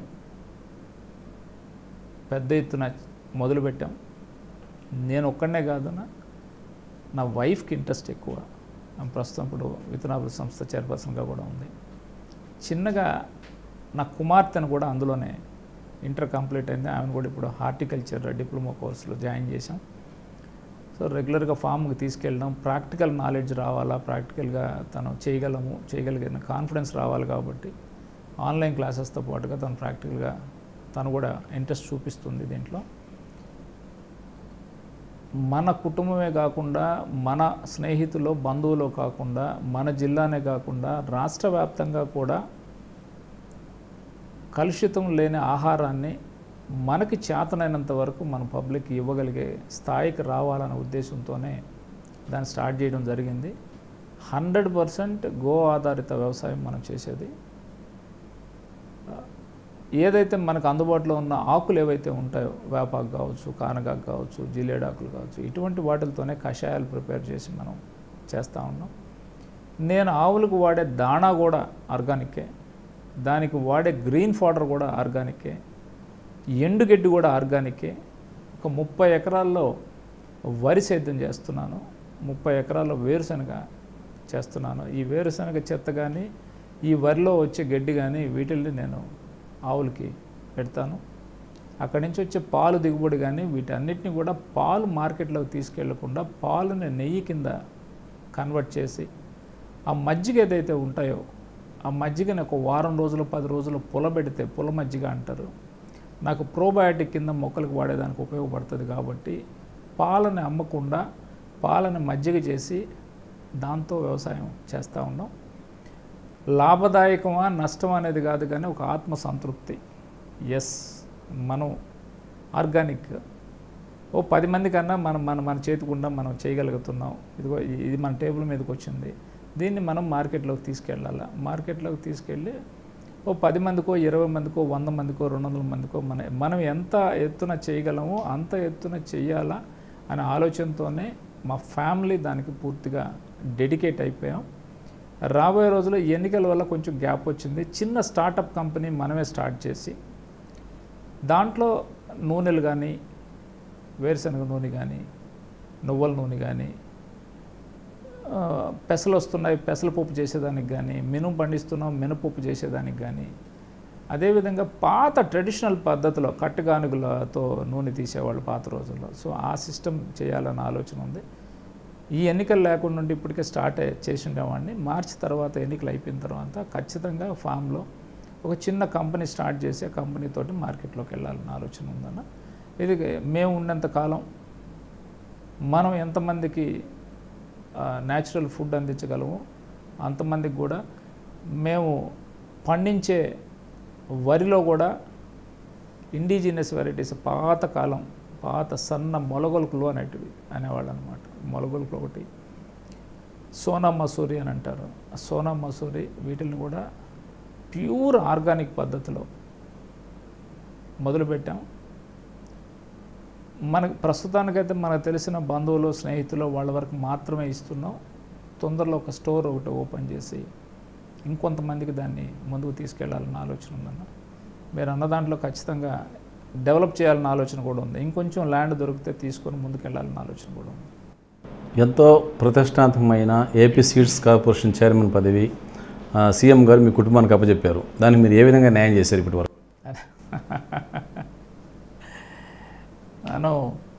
పెద్ద ఎత్తున మొదలుపెట్టాం నేను ఒక్కడనే కాదన్నా నా వైఫ్కి ఇంట్రెస్ట్ ఎక్కువ ఆమె ప్రస్తుతం ఇప్పుడు విత్తనాభివృద్ధి సంస్థ చైర్పర్సన్గా కూడా ఉంది చిన్నగా నా కుమార్తెను కూడా అందులోనే ఇంటర్ కంప్లీట్ అయింది ఆమెను కూడా ఇప్పుడు హార్టికల్చర్ డిప్లొమా కోర్సులో జాయిన్ చేశాం సో రెగ్యులర్గా ఫామ్కి తీసుకెళ్ళడం ప్రాక్టికల్ నాలెడ్జ్ రావాలా ప్రాక్టికల్గా తను చేయగలము చేయగలిగిన కాన్ఫిడెన్స్ రావాలి కాబట్టి ఆన్లైన్ క్లాసెస్తో పాటుగా తను ప్రాక్టికల్గా తను కూడా ఇంట్రెస్ట్ చూపిస్తుంది దీంట్లో మన కుటుంబమే కాకుండా మన స్నేహితులు బంధువులు కాకుండా మన జిల్లానే కాకుండా రాష్ట్ర వ్యాప్తంగా కూడా కలుషితం లేని ఆహారాన్ని మనకి చేతనైనంత వరకు మన పబ్లిక్ ఇవ్వగలిగే స్థాయికి రావాలనే ఉద్దేశంతోనే దాన్ని స్టార్ట్ చేయడం జరిగింది హండ్రెడ్ పర్సెంట్ గో ఆధారిత వ్యవసాయం మనం చేసేది ఏదైతే మనకు అందుబాటులో ఉన్న ఆకులు ఏవైతే ఉంటాయో వేపాకు కావచ్చు కానగాకు కావచ్చు జిల్లేడాకులు కావచ్చు ఇటువంటి వాటితోనే కషాయాలు ప్రిపేర్ చేసి మనం చేస్తూ ఉన్నాం నేను ఆవులకు వాడే దాణా కూడా ఆర్గానికే దానికి వాడే గ్రీన్ ఫాడర్ కూడా ఆర్గానికే ఎండుగడ్డి కూడా ఆర్గానికే ఒక ముప్పై ఎకరాల్లో వరి సేద్యం చేస్తున్నాను ముప్పై ఎకరాల్లో వేరుశనగ చేస్తున్నాను ఈ వేరుశనగ చెత్త కానీ ఈ వరిలో వచ్చే గడ్డి కానీ వీటిల్ని నేను ఆవులకి పెడతాను అక్కడి నుంచి వచ్చే పాలు దిగుబడి కానీ వీటన్నిటిని కూడా పాలు మార్కెట్లోకి తీసుకెళ్లకుండా పాలుని నెయ్యి కింద కన్వర్ట్ చేసి ఆ మజ్జిగ ఏదైతే ఉంటాయో ఆ మజ్జిగని ఒక వారం రోజులు పది రోజులు పులబెడితే పుల మజ్జిగ అంటారు నాకు ప్రోబయాటిక్ కింద మొక్కలకు వాడేదానికి ఉపయోగపడుతుంది కాబట్టి పాలని అమ్మకుండా పాలని మజ్జిగ చేసి దాంతో వ్యవసాయం చేస్తూ ఉన్నాం లాభదాయకమా నష్టం అనేది కాదు కానీ ఒక ఆత్మ సంతృప్తి ఎస్ మనం ఆర్గానిక్ ఓ పది మంది కన్నా మనం మన మన చేతికుండా మనం చేయగలుగుతున్నాం ఇదిగో ఇ- ఇది మన టేబుల్ మీదకి వచ్చింది దీన్ని మనం మార్కెట్లోకి తీసుకెళ్ళాలి మార్కెట్లోకి తీసుకెళ్ళి ఓ పది మందికో ఇరవై మందికో వంద మందికో రెండు వందల మందికో మన మనం ఎంత ఎత్తున చేయగలమో అంత ఎత్తున చెయ్యాలా అనే ఆలోచనతోనే మా ఫ్యామిలీ దానికి పూర్తిగా డెడికేట్ అయిపోయాం రాబోయే రోజుల్లో ఈ ఎన్నికల వల్ల కొంచెం గ్యాప్ వచ్చింది చిన్న స్టార్టప్ కంపెనీ మనమే స్టార్ట్ చేసి దాంట్లో నూనెలు కానీ వేరుశనగ నూనె కానీ నువ్వుల నూనె కానీ ఆ, పెసలు వస్తున్నాయి పెసల పప్పు చేసేదానికి కానీ మినుము పండిస్తున్నాం మినపప్పు చేసేదానికి కానీ అదేవిధంగా పాత ట్రెడిషనల్ పద్ధతిలో కట్టుగానుగులతో నూనె తీసేవాళ్ళు పాత రోజుల్లో సో ఆ సిస్టమ్ చేయాలన్న ఆలోచన ఉంది ఈ ఎన్నికలు లేకుండా ఉండి ఇప్పటికే స్టార్ట్ అయ్యి- చేసి ఉండేవాడిని మార్చి తర్వాత ఎన్నికలు అయిపోయిన తర్వాత ఖచ్చితంగా ఫామ్లో ఒక చిన్న కంపెనీ స్టార్ట్ చేసి ఆ కంపెనీతోటి మార్కెట్లోకి వెళ్ళాలన్న ఆలోచన ఉందన్న ఇది మేము ఉన్నంత కాలం మనం ఎంతమందికి న్యాచురల్ ఫుడ్ అందించగలము అంతమందికి కూడా మేము పండించే వరిలో కూడా ఇండిజినస్ వెరైటీస్ పాత కాలం పాత సన్న మొలగొలుకులు అనేటివి అనేవాళ్ళు అనమాట మొలగొలుకులు ఒకటి సోనా మసూరి అని అంటారు ఆ సోనా మసూరి వీటిని కూడా ప్యూర్ ఆర్గానిక్ పద్ధతిలో మొదలుపెట్టాం మనకు ప్రస్తుతానికైతే మనకు తెలిసిన బంధువులు స్నేహితులు వాళ్ళ వరకు మాత్రమే ఇస్తున్నాం తొందరలో ఒక స్టోర్ ఒకటి ఓపెన్ చేసి ఇంకొంతమందికి దాన్ని ముందుకు తీసుకెళ్లాలన్న ఆలోచన ఉందన్న మీరు అన్న దాంట్లో ఖచ్చితంగా డెవలప్ చేయాలన్న ఆలోచన కూడా ఉంది ఇంకొంచెం ల్యాండ్ దొరికితే తీసుకొని ముందుకు వెళ్ళాలన్న ఆలోచన కూడా ఉంది ఎంతో ప్రతిష్టాత్మకమైన ఏపీ సీడ్స్ కార్పొరేషన్ చైర్మన్ పదవి ఆ, సీఎం గారు మీ కుటుంబానికి అప్పచెప్పారు దాన్ని మీరు ఏ విధంగా న్యాయం చేశారు ఇప్పటి వరకు నేను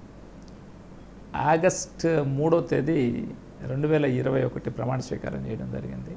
ఆగస్ట్ మూడో తేదీ రెండు వేల ఇరవై ఒకటి ప్రమాణ స్వీకారం చేయడం జరిగింది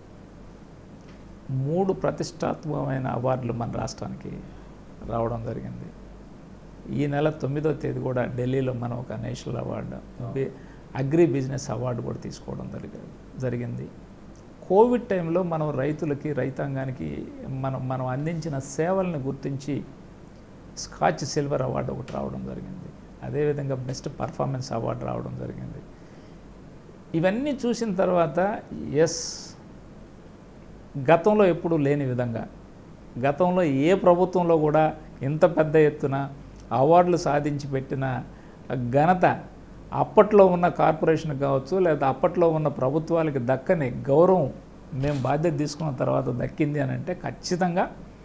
మూడు ప్రతిష్టాత్మకమైన అవార్డులు మన రాష్ట్రానికి రావడం జరిగింది ఈ నెల తొమ్మిదో తేదీ కూడా ఢిల్లీలో మనం ఒక నేషనల్ అవార్డు బి- అగ్రి బిజినెస్ అవార్డు కూడా తీసుకోవడం జరిగి- జరిగింది కోవిడ్ టైంలో మనం రైతులకి రైతాంగానికి మనం మనం అందించిన సేవల్ని గుర్తించి స్కాచ్ సిల్వర్ అవార్డు ఒకటి రావడం జరిగింది అదేవిధంగా బెస్ట్ పర్ఫార్మెన్స్ అవార్డు రావడం జరిగింది ఇవన్నీ చూసిన తర్వాత ఎస్ గతంలో ఎప్పుడూ లేని విధంగా గతంలో ఏ ప్రభుత్వంలో కూడా ఇంత పెద్ద ఎత్తున అవార్డులు సాధించి పెట్టిన ఘనత అప్పట్లో ఉన్న కార్పొరేషన్ కావచ్చు లేదా అప్పట్లో ఉన్న ప్రభుత్వాలకి దక్కని గౌరవం మేము బాధ్యత తీసుకున్న తర్వాత దక్కింది అని అంటే ఖచ్చితంగా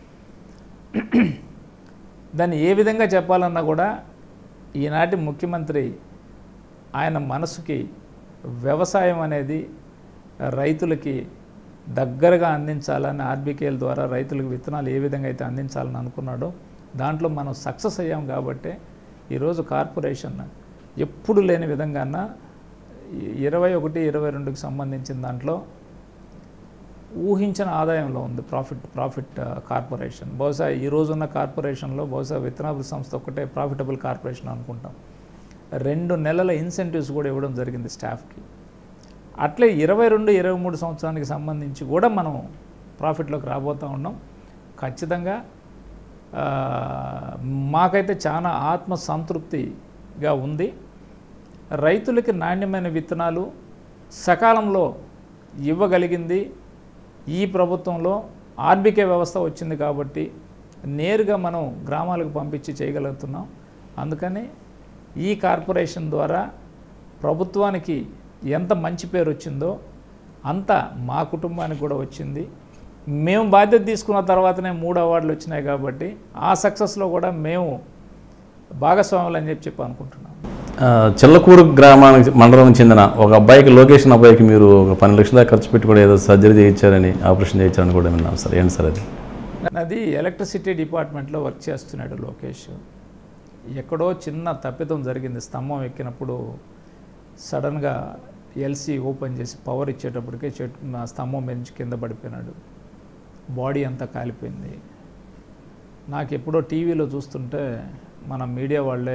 దాన్ని ఏ విధంగా చెప్పాలన్నా కూడా ఈనాటి ముఖ్యమంత్రి ఆయన మనసుకి వ్యవసాయం అనేది రైతులకి దగ్గరగా అందించాలని ఆర్బీకేల ద్వారా రైతులకు విత్తనాలు ఏ విధంగా అయితే అందించాలని అనుకున్నాడో దాంట్లో మనం సక్సెస్ అయ్యాం కాబట్టి ఈరోజు కార్పొరేషన్ ఎప్పుడు లేని విధంగా ఇరవై ఒకటి ఇరవై రెండుకి సంబంధించిన దాంట్లో ఊహించిన ఆదాయంలో ఉంది ప్రాఫిట్ ప్రాఫిట్ ఆ, కార్పొరేషన్ బహుశా ఈ రోజున్న కార్పొరేషన్లో బహుశా విత్తనాభివృద్ధి సంస్థ ఒక్కటే ప్రాఫిటబుల్ కార్పొరేషన్ అనుకుంటాం రెండు నెలల ఇన్సెంటివ్స్ కూడా ఇవ్వడం జరిగింది స్టాఫ్కి అట్లే ఇరవై రెండు ఇరవై మూడు సంవత్సరానికి సంబంధించి కూడా మనం ప్రాఫిట్లోకి రాబోతూ ఉన్నాం ఖచ్చితంగా ఆ, మాకైతే చాలా ఆత్మ సంతృప్తిగా ఉంది రైతులకి నాణ్యమైన విత్తనాలు సకాలంలో ఇవ్వగలిగింది ఈ ప్రభుత్వంలో ఆర్బికే వ్యవస్థ వచ్చింది కాబట్టి నేరుగా మనం గ్రామాలకు పంపించి చేయగలుగుతున్నాం అందుకని ఈ కార్పొరేషన్ ద్వారా ప్రభుత్వానికి ఎంత మంచి పేరు వచ్చిందో అంత మా కుటుంబానికి కూడా వచ్చింది మేము బాధ్యత తీసుకున్న తర్వాతనే మూడు అవార్డులు వచ్చినాయి కాబట్టి ఆ సక్సెస్లో కూడా మేము భాగస్వాములు అని చెప్పి చెప్పి అనుకుంటున్నాం ఆ, చిల్లకూరు గ్రామానికి మండలానికి చెందిన ఒక అబ్బాయికి లొకేషన్ అబ్బాయికి మీరు ఒక పన్నెండు లక్షల దాకా ఖర్చు పెట్టి కూడా ఏదో సర్జరీ చేయించారని ఆపరేషన్ చేయించారని కూడా విన్నాం సార్ ఏంటి సార్ అది అది ఎలక్ట్రిసిటీ డిపార్ట్మెంట్లో వర్క్ చేస్తున్నాడు లోకేష్ ఎక్కడో చిన్న తప్పిదం జరిగింది స్తంభం ఎక్కినప్పుడు సడన్గా ఎల్సీ ఓపెన్ చేసి పవర్ ఇచ్చేటప్పటికే చెట్టు ఆ స్తంభం మీద నుంచి కింద పడిపోయినాడు బాడీ అంతా కాలిపోయింది నాకు ఎప్పుడో టీవీలో చూస్తుంటే మన మీడియా వాళ్ళే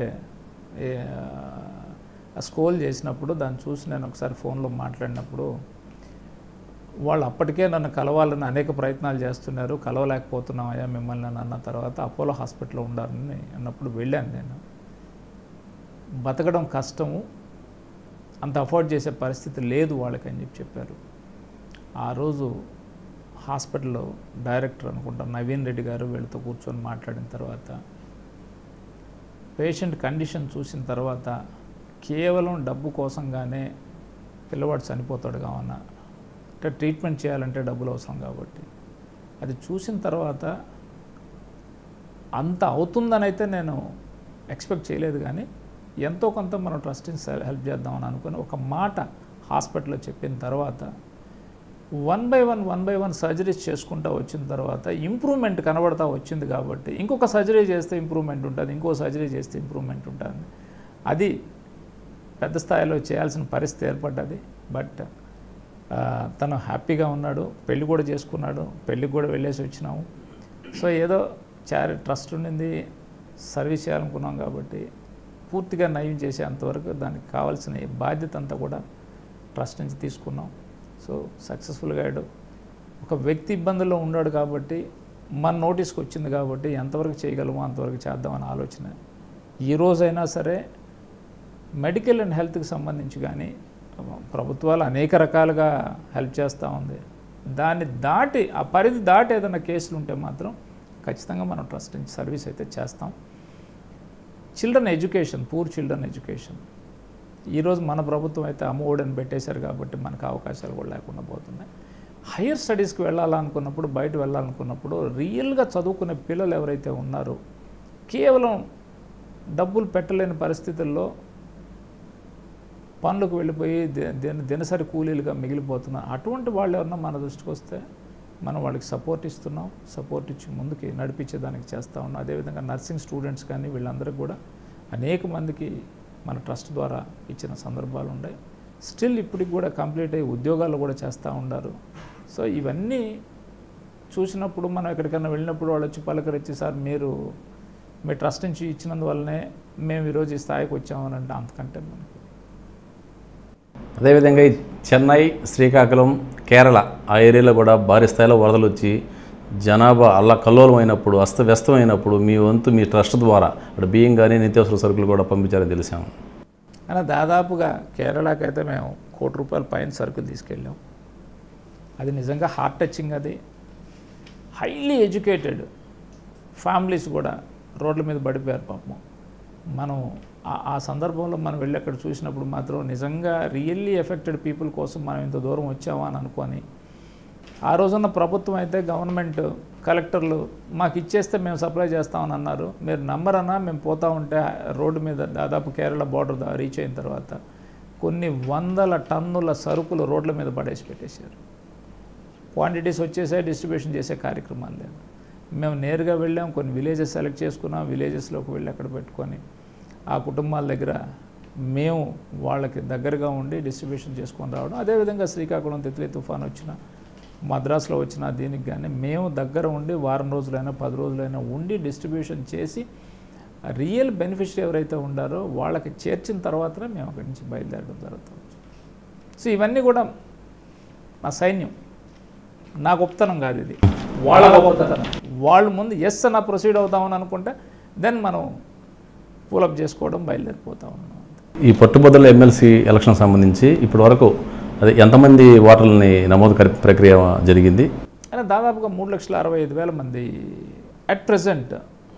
స్క్రోల్ చేసినప్పుడు దాన్ని చూసి నేను ఒకసారి ఫోన్లో మాట్లాడినప్పుడు వాళ్ళు అప్పటికే నన్ను కలవాలని అనేక ప్రయత్నాలు చేస్తున్నారు కలవలేకపోతున్నాం అయ్యా మిమ్మల్ని అని అన్న తర్వాత అపోలో హాస్పిటల్లో ఉండాలని అన్నప్పుడు వెళ్ళాను నేను బతకడం కష్టము అంత అఫోర్డ్ చేసే పరిస్థితి లేదు వాళ్ళకి అని చెప్పి చెప్పారు ఆ రోజు హాస్పిటల్లో డైరెక్టర్ అనుకుంటా నవీన్ రెడ్డి గారు వీళ్ళతో కూర్చొని మాట్లాడిన తర్వాత పేషెంట్ కండిషన్ చూసిన తర్వాత కేవలం డబ్బు కోసంగానే పిల్లవాడు చనిపోతాడు కావన్న అంటే ట్రీట్మెంట్ చేయాలంటే డబ్బులు అవసరం కాబట్టి అది చూసిన తర్వాత అంత అవుతుందని అయితే నేను ఎక్స్పెక్ట్ చేయలేదు కానీ ఎంతో కొంత మనం ట్రస్టింగ్ హెల్ప్ చేద్దామని అనుకుని ఒక మాట హాస్పిటల్లో చెప్పిన తర్వాత one by one one by one surgeries చేసుకుంటూ వచ్చిన తర్వాత ఇంప్రూవ్మెంట్ కనబడతా వచ్చింది కాబట్టి ఇంకొక సర్జరీ చేస్తే ఇంప్రూవ్మెంట్ ఉంటుంది ఇంకో సర్జరీ చేస్తే ఇంప్రూవ్మెంట్ ఉంటుంది అది పెద్ద స్థాయిలో చేయాల్సిన పరిస్థితి ఏర్పడ్డది బట్ ఆ, తను హ్యాపీగా ఉన్నాడు పెళ్లి కూడా చేసుకున్నాడు పెళ్ళికి కూడా వెళ్ళేసి వచ్చినాము సో ఏదో చారి ట్రస్ట్ ఉండింది సర్వీస్ చేయాలనుకున్నాం కాబట్టి పూర్తిగా నయం చేసేంతవరకు దానికి కావాల్సిన ఈ బాధ్యత అంతా కూడా ట్రస్ట్ నుంచి తీసుకున్నాం సో సక్సెస్ఫుల్గా అయ్యాడు ఒక వ్యక్తి ఇబ్బందుల్లో ఉన్నాడు కాబట్టి మన నోటీస్కి వచ్చింది కాబట్టి ఎంతవరకు చేయగలమో అంతవరకు చేద్దామని ఆలోచన ఈ రోజైనా సరే మెడికల్ అండ్ హెల్త్కి సంబంధించి కానీ ప్రభుత్వాలు అనేక రకాలుగా హెల్ప్ చేస్తూ ఉంది దాన్ని దాటి ఆ పరిధి దాటి ఏదైనా కేసులు ఉంటే మాత్రం ఖచ్చితంగా మనం ట్రస్ట్ నుంచి సర్వీస్ అయితే చేస్తాం children education poor children education ఈరోజు మన ప్రభుత్వం అయితే అమ్మఒడని పెట్టేశారు కాబట్టి మనకు అవకాశాలు కూడా లేకుండా పోతున్నాయి హయ్యర్ స్టడీస్కి వెళ్ళాలనుకున్నప్పుడు బయట వెళ్ళాలనుకున్నప్పుడు రియల్గా చదువుకునే పిల్లలు ఎవరైతే ఉన్నారో కేవలం డబ్బులు పెట్టలేని పరిస్థితుల్లో పనులకు వెళ్ళిపోయి ది- దిన దినసరి కూలీలుగా మిగిలిపోతున్నారు అటువంటి వాళ్ళు ఎవరన్నా మన దృష్టికి వస్తే మనం వాళ్ళకి సపోర్ట్ ఇస్తున్నాం సపోర్ట్ ఇచ్చి ముందుకి నడిపించేదానికి చేస్తూ ఉన్నాం అదేవిధంగా నర్సింగ్ స్టూడెంట్స్ కానీ వీళ్ళందరికీ కూడా అనేక మందికి మన ట్రస్ట్ ద్వారా ఇచ్చిన సందర్భాలు ఉన్నాయి స్టిల్ ఇప్పటికి కూడా కంప్లీట్ అయ్యి ఉద్యోగాలు కూడా చేస్తూ ఉన్నారు సో ఇవన్నీ చూసినప్పుడు మనం ఎక్కడికైనా వెళ్ళినప్పుడు వాళ్ళు వచ్చి పలకరించి సార్ మీరు మీ ట్రస్ట్ నుంచి ఇచ్చినందువల్లనే మేము ఈరోజు ఈ స్థాయికి వచ్చామని అంటే అంతకంటే మనకి అదేవిధంగా ఈ చెన్నై శ్రీకాకుళం కేరళ ఆ ఏరియాలో కూడా భారీ స్థాయిలో వరదలు వచ్చి జనాభా అల్ల కల్లోలమైనప్పుడు అస్తవ్యస్తమైనప్పుడు మీ వంతు మీ ట్రస్ట్ ద్వారా అక్కడ బియ్యం కానీ నిత్యావసర సరుకులు కూడా పంపించారని తెలిసాము అలా దాదాపుగా కేరళకి అయితే మేము కోటి రూపాయల పైన సరుకులు తీసుకెళ్ళాం అది నిజంగా హార్ట్ టచింగ్ అది హైలీ ఎడ్యుకేటెడ్ ఫ్యామిలీస్ కూడా రోడ్ల మీద పడిపోయారు పాపం మనం ఆ- ఆ సందర్భంలో మనం వెళ్ళి అక్కడ చూసినప్పుడు మాత్రం నిజంగా రియల్లీ ఎఫెక్టెడ్ పీపుల్ కోసం మనం ఇంత దూరం వచ్చామా అని అనుకొని ఆ రోజున్న ప్రభుత్వం అయితే గవర్నమెంట్ కలెక్టర్లు మాకు ఇచ్చేస్తే మేము సప్లై చేస్తామని అన్నారు మీరు నమ్మరన్నా మేము పోతా ఉంటే రోడ్డు మీద దాదాపు కేరళ బార్డర్ దా- రీచ్ అయిన తర్వాత కొన్ని వందల టన్నుల సరుకులు రోడ్ల మీద పడేసి పెట్టేశారు క్వాంటిటీస్ వచ్చేసే డిస్ట్రిబ్యూషన్ చేసే కార్యక్రమాలు లేదు మేము నేరుగా వెళ్ళాం కొన్ని విలేజెస్ సెలెక్ట్ చేసుకున్నాం విలేజెస్లోకి వెళ్ళి అక్కడ పెట్టుకొని ఆ కుటుంబాల దగ్గర మేము వాళ్ళకి దగ్గరగా ఉండి డిస్ట్రిబ్యూషన్ చేసుకొని రావడం అదేవిధంగా శ్రీకాకుళం తిత్లీ తుఫాన్ వచ్చిన మద్రాసులో వచ్చిన దీనికి కానీ మేము దగ్గర ఉండి వారం రోజులైనా పది రోజులైనా ఉండి డిస్ట్రిబ్యూషన్ చేసి రియల్ బెనిఫిషరీ ఎవరైతే ఉండారో వాళ్ళకి చేర్చిన తర్వాతనే మేము అక్కడి నుంచి బయలుదేరడం జరుగుతుంది సో ఇవన్నీ కూడా నా సైన్యం నా గొప్పతనం కాదు ఇది వాళ్ళ గొప్పతనం వాళ్ళు ముందు ఎస్ అన్న ప్రొసీడ్ అవుతామని అనుకుంటే దెన్ మనం పూలప్ చేసుకోవడం బయలుదేరిపోతా ఉన్నాం ఈ పట్టుబద్దల ఎమ్మెల్సీ ఎలక్షన్ సంబంధించి ఇప్పటి వరకు అదే ఎంతమంది ఓటర్లని నమోదు కరి- ప్రక్రియ జరిగింది అయినా దాదాపుగా మూడు లక్షల అరవై ఐదు వేల మంది అట్ ప్రజెంట్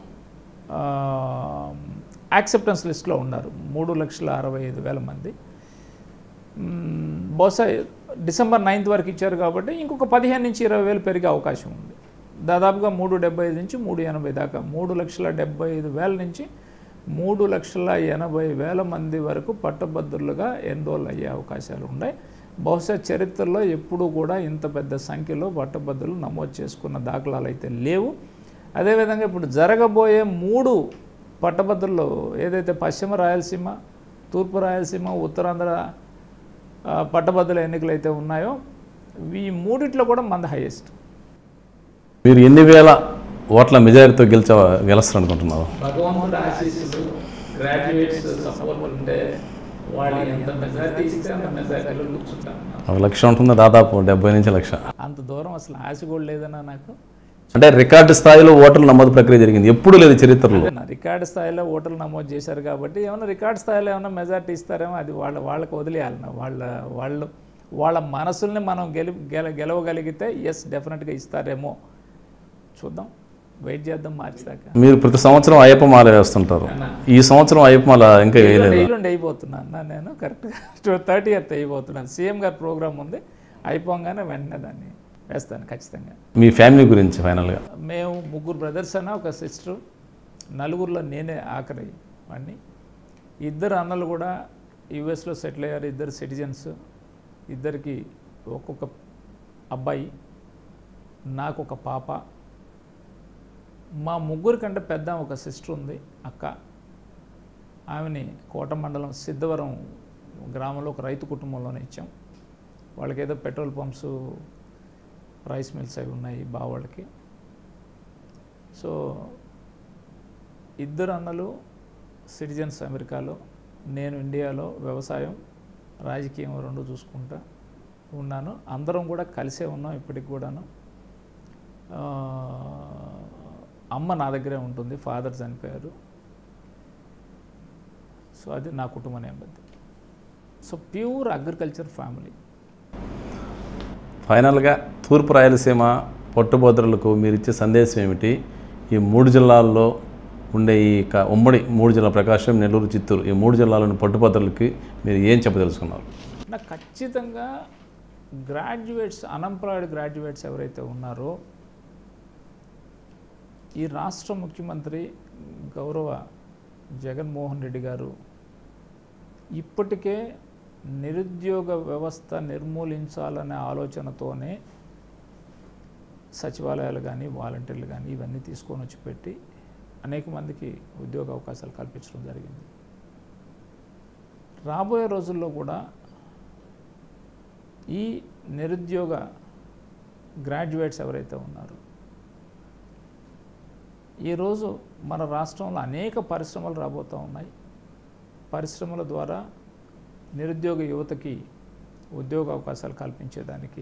యాక్సెప్టెన్స్ లిస్ట్లో ఉన్నారు మూడు లక్షల అరవై ఐదు వేల మంది మ్మ్, బహుశా డిసెంబర్ నైన్త్ వరకు ఇచ్చారు కాబట్టి ఇంకొక పదిహేను నుంచి ఇరవై వేలు పెరిగే అవకాశం ఉంది దాదాపుగా మూడు డెబ్బై ఐదు నుంచి మూడు ఎనభై దాకా మూడు లక్షల డెబ్బై ఐదు వేల నుంచి మూడు లక్షల ఎనభై వేల మంది వరకు పట్టభద్రులుగా ఎన్రోల్ అయ్యే అవకాశాలు ఉన్నాయి బహుశా చరిత్రలో ఎప్పుడూ కూడా ఇంత పెద్ద సంఖ్యలో పట్టభద్రులు నమోదు చేసుకున్న దాఖలాలు అయితే లేవు అదేవిధంగా ఇప్పుడు జరగబోయే మూడు పట్టభద్రులు ఏదైతే పశ్చిమ రాయలసీమ తూర్పు రాయలసీమ ఉత్తరాంధ్ర ఆ, పట్టభద్రుల ఎన్నికలు అయితే ఉన్నాయో ఈ మూడిట్లో కూడా మంద హైయెస్ట్ మీరు ఎన్ని వేల ఓట్ల మెజారిటీతో గెలిచ గెలుస్తారు అనుకుంటున్నారు భగవంతుడు ఆశీస్సులు గ్రాడ్యుయేట్స్ సపోర్ట్ ఉంటే వాళ్ళు ఎంత మెజారిటీ ఇస్తే అంత మెజారిటీలో కూర్చుంటాను ఒక లక్ష ఉంటుంది దాదాపు డెబ్బై నుంచి లక్ష అంత దూరం అసలు ఆశ కూడా లేదన్నా నాకు అంటే రికార్డు స్థాయిలో ఓటర్ల నమోదు ప్రక్రియ జరిగింది ఎప్పుడు లేదు చరిత్రలో అదే నా రికార్డు స్థాయిలో ఓటర్లు నమోదు చేశారు కాబట్టి ఏమైనా రికార్డు స్థాయిలో ఏమైనా మెజార్టీ ఇస్తారేమో అది వాళ్ళ వాళ్ళకి వదిలేయాలి నా వాళ్ళ వాళ్ళు వాళ్ళ మనసుల్ని మనం గెలి గెల గెలవగలిగితే ఎస్ డెఫినెట్గా ఇస్తారేమో చూద్దాం వెయిట్ చేద్దాం మార్చి దాకా మీరు ప్రతి సంవత్సరం అయ్యప్ప మాల వేస్తుంటారు ఈ సంవత్సరం అయ్యప్ప మాల ఇంకా వేయలేదు ఎల్లుండి అయిపోతున్నాను అన్న నేను కరెక్ట్గా థర్టీ ఎత్ అయిపోతున్నాను సీఎం గారి ప్రోగ్రామ్ ఉంది అయిపోగానే వెంటనే దాన్ని వేస్తాను ఖచ్చితంగా మీ ఫ్యామిలీ గురించి ఫైనల్గా మేము ముగ్గురు బ్రదర్స్ అన్న ఒక సిస్టర్ నలుగురిలో నేనే ఆఖరి వాడిని ఇద్దరు అన్నలు కూడా యుఎస్లో సెటిల్ అయ్యారు ఇద్దరు సిటిజన్స్ ఇద్దరికి ఒక్కొక్క అబ్బాయి నాకు ఒక పాప మా ముగ్గురి కంటే పెద్ద ఒక సిస్టర్ ఉంది అక్క ఆమెని కోట మండలం సిద్ధవరం గ్రామంలో ఒక రైతు కుటుంబంలోనే ఇచ్చాం వాళ్ళకి ఏదో పెట్రోల్ పంప్స్ రైస్ మిల్స్ అవి ఉన్నాయి బావాళ్ళకి సో ఇద్దరు అన్నలు సిటిజన్స్ అమెరికాలో నేను ఇండియాలో వ్యవసాయం రాజకీయం రెండు చూసుకుంటా ఉన్నాను అందరం కూడా కలిసే ఉన్నాం ఇప్పటికి కూడాను ఆ, అమ్మ నా దగ్గరే ఉంటుంది ఫాదర్ చనిపోయారు సో అది నా కుటుంబ నేపథ్యం సో ప్యూర్ అగ్రికల్చర్ ఫ్యామిలీ ఫైనల్గా తూర్పు రాయలసీమ పట్టుభద్రులకు మీరు ఇచ్చే సందేశం ఏమిటి ఈ మూడు జిల్లాల్లో ఉండే ఈ క- ఉమ్మడి మూడు జిల్లా ప్రకాశం నెల్లూరు చిత్తూరు ఈ మూడు జిల్లాలోని పట్టుభద్రులకి మీరు ఏం చెప్పదలుచుకున్నారు నాకు ఖచ్చితంగా గ్రాడ్యుయేట్స్ అన్ఎంప్లాయిడ్ గ్రాడ్యుయేట్స్ ఎవరైతే ఉన్నారో ఈ రాష్ట్ర ముఖ్యమంత్రి గౌరవ జగన్మోహన్ రెడ్డి గారు ఇప్పటికే నిరుద్యోగ వ్యవస్థ నిర్మూలించాలనే ఆలోచనతోనే సచివాలయాలు కానీ వాలంటీర్లు కానీ ఇవన్నీ తీసుకొని వచ్చి పెట్టి అనేక మందికి ఉద్యోగ అవకాశాలు కల్పించడం జరిగింది రాబోయే రోజుల్లో కూడా ఈ నిరుద్యోగ గ్రాడ్యుయేట్స్ ఎవరైతే ఉన్నారో ఈరోజు మన రాష్ట్రంలో అనేక పరిశ్రమలు రాబోతూ ఉన్నాయి పరిశ్రమల ద్వారా నిరుద్యోగ యువతకి ఉద్యోగ అవకాశాలు కల్పించేదానికి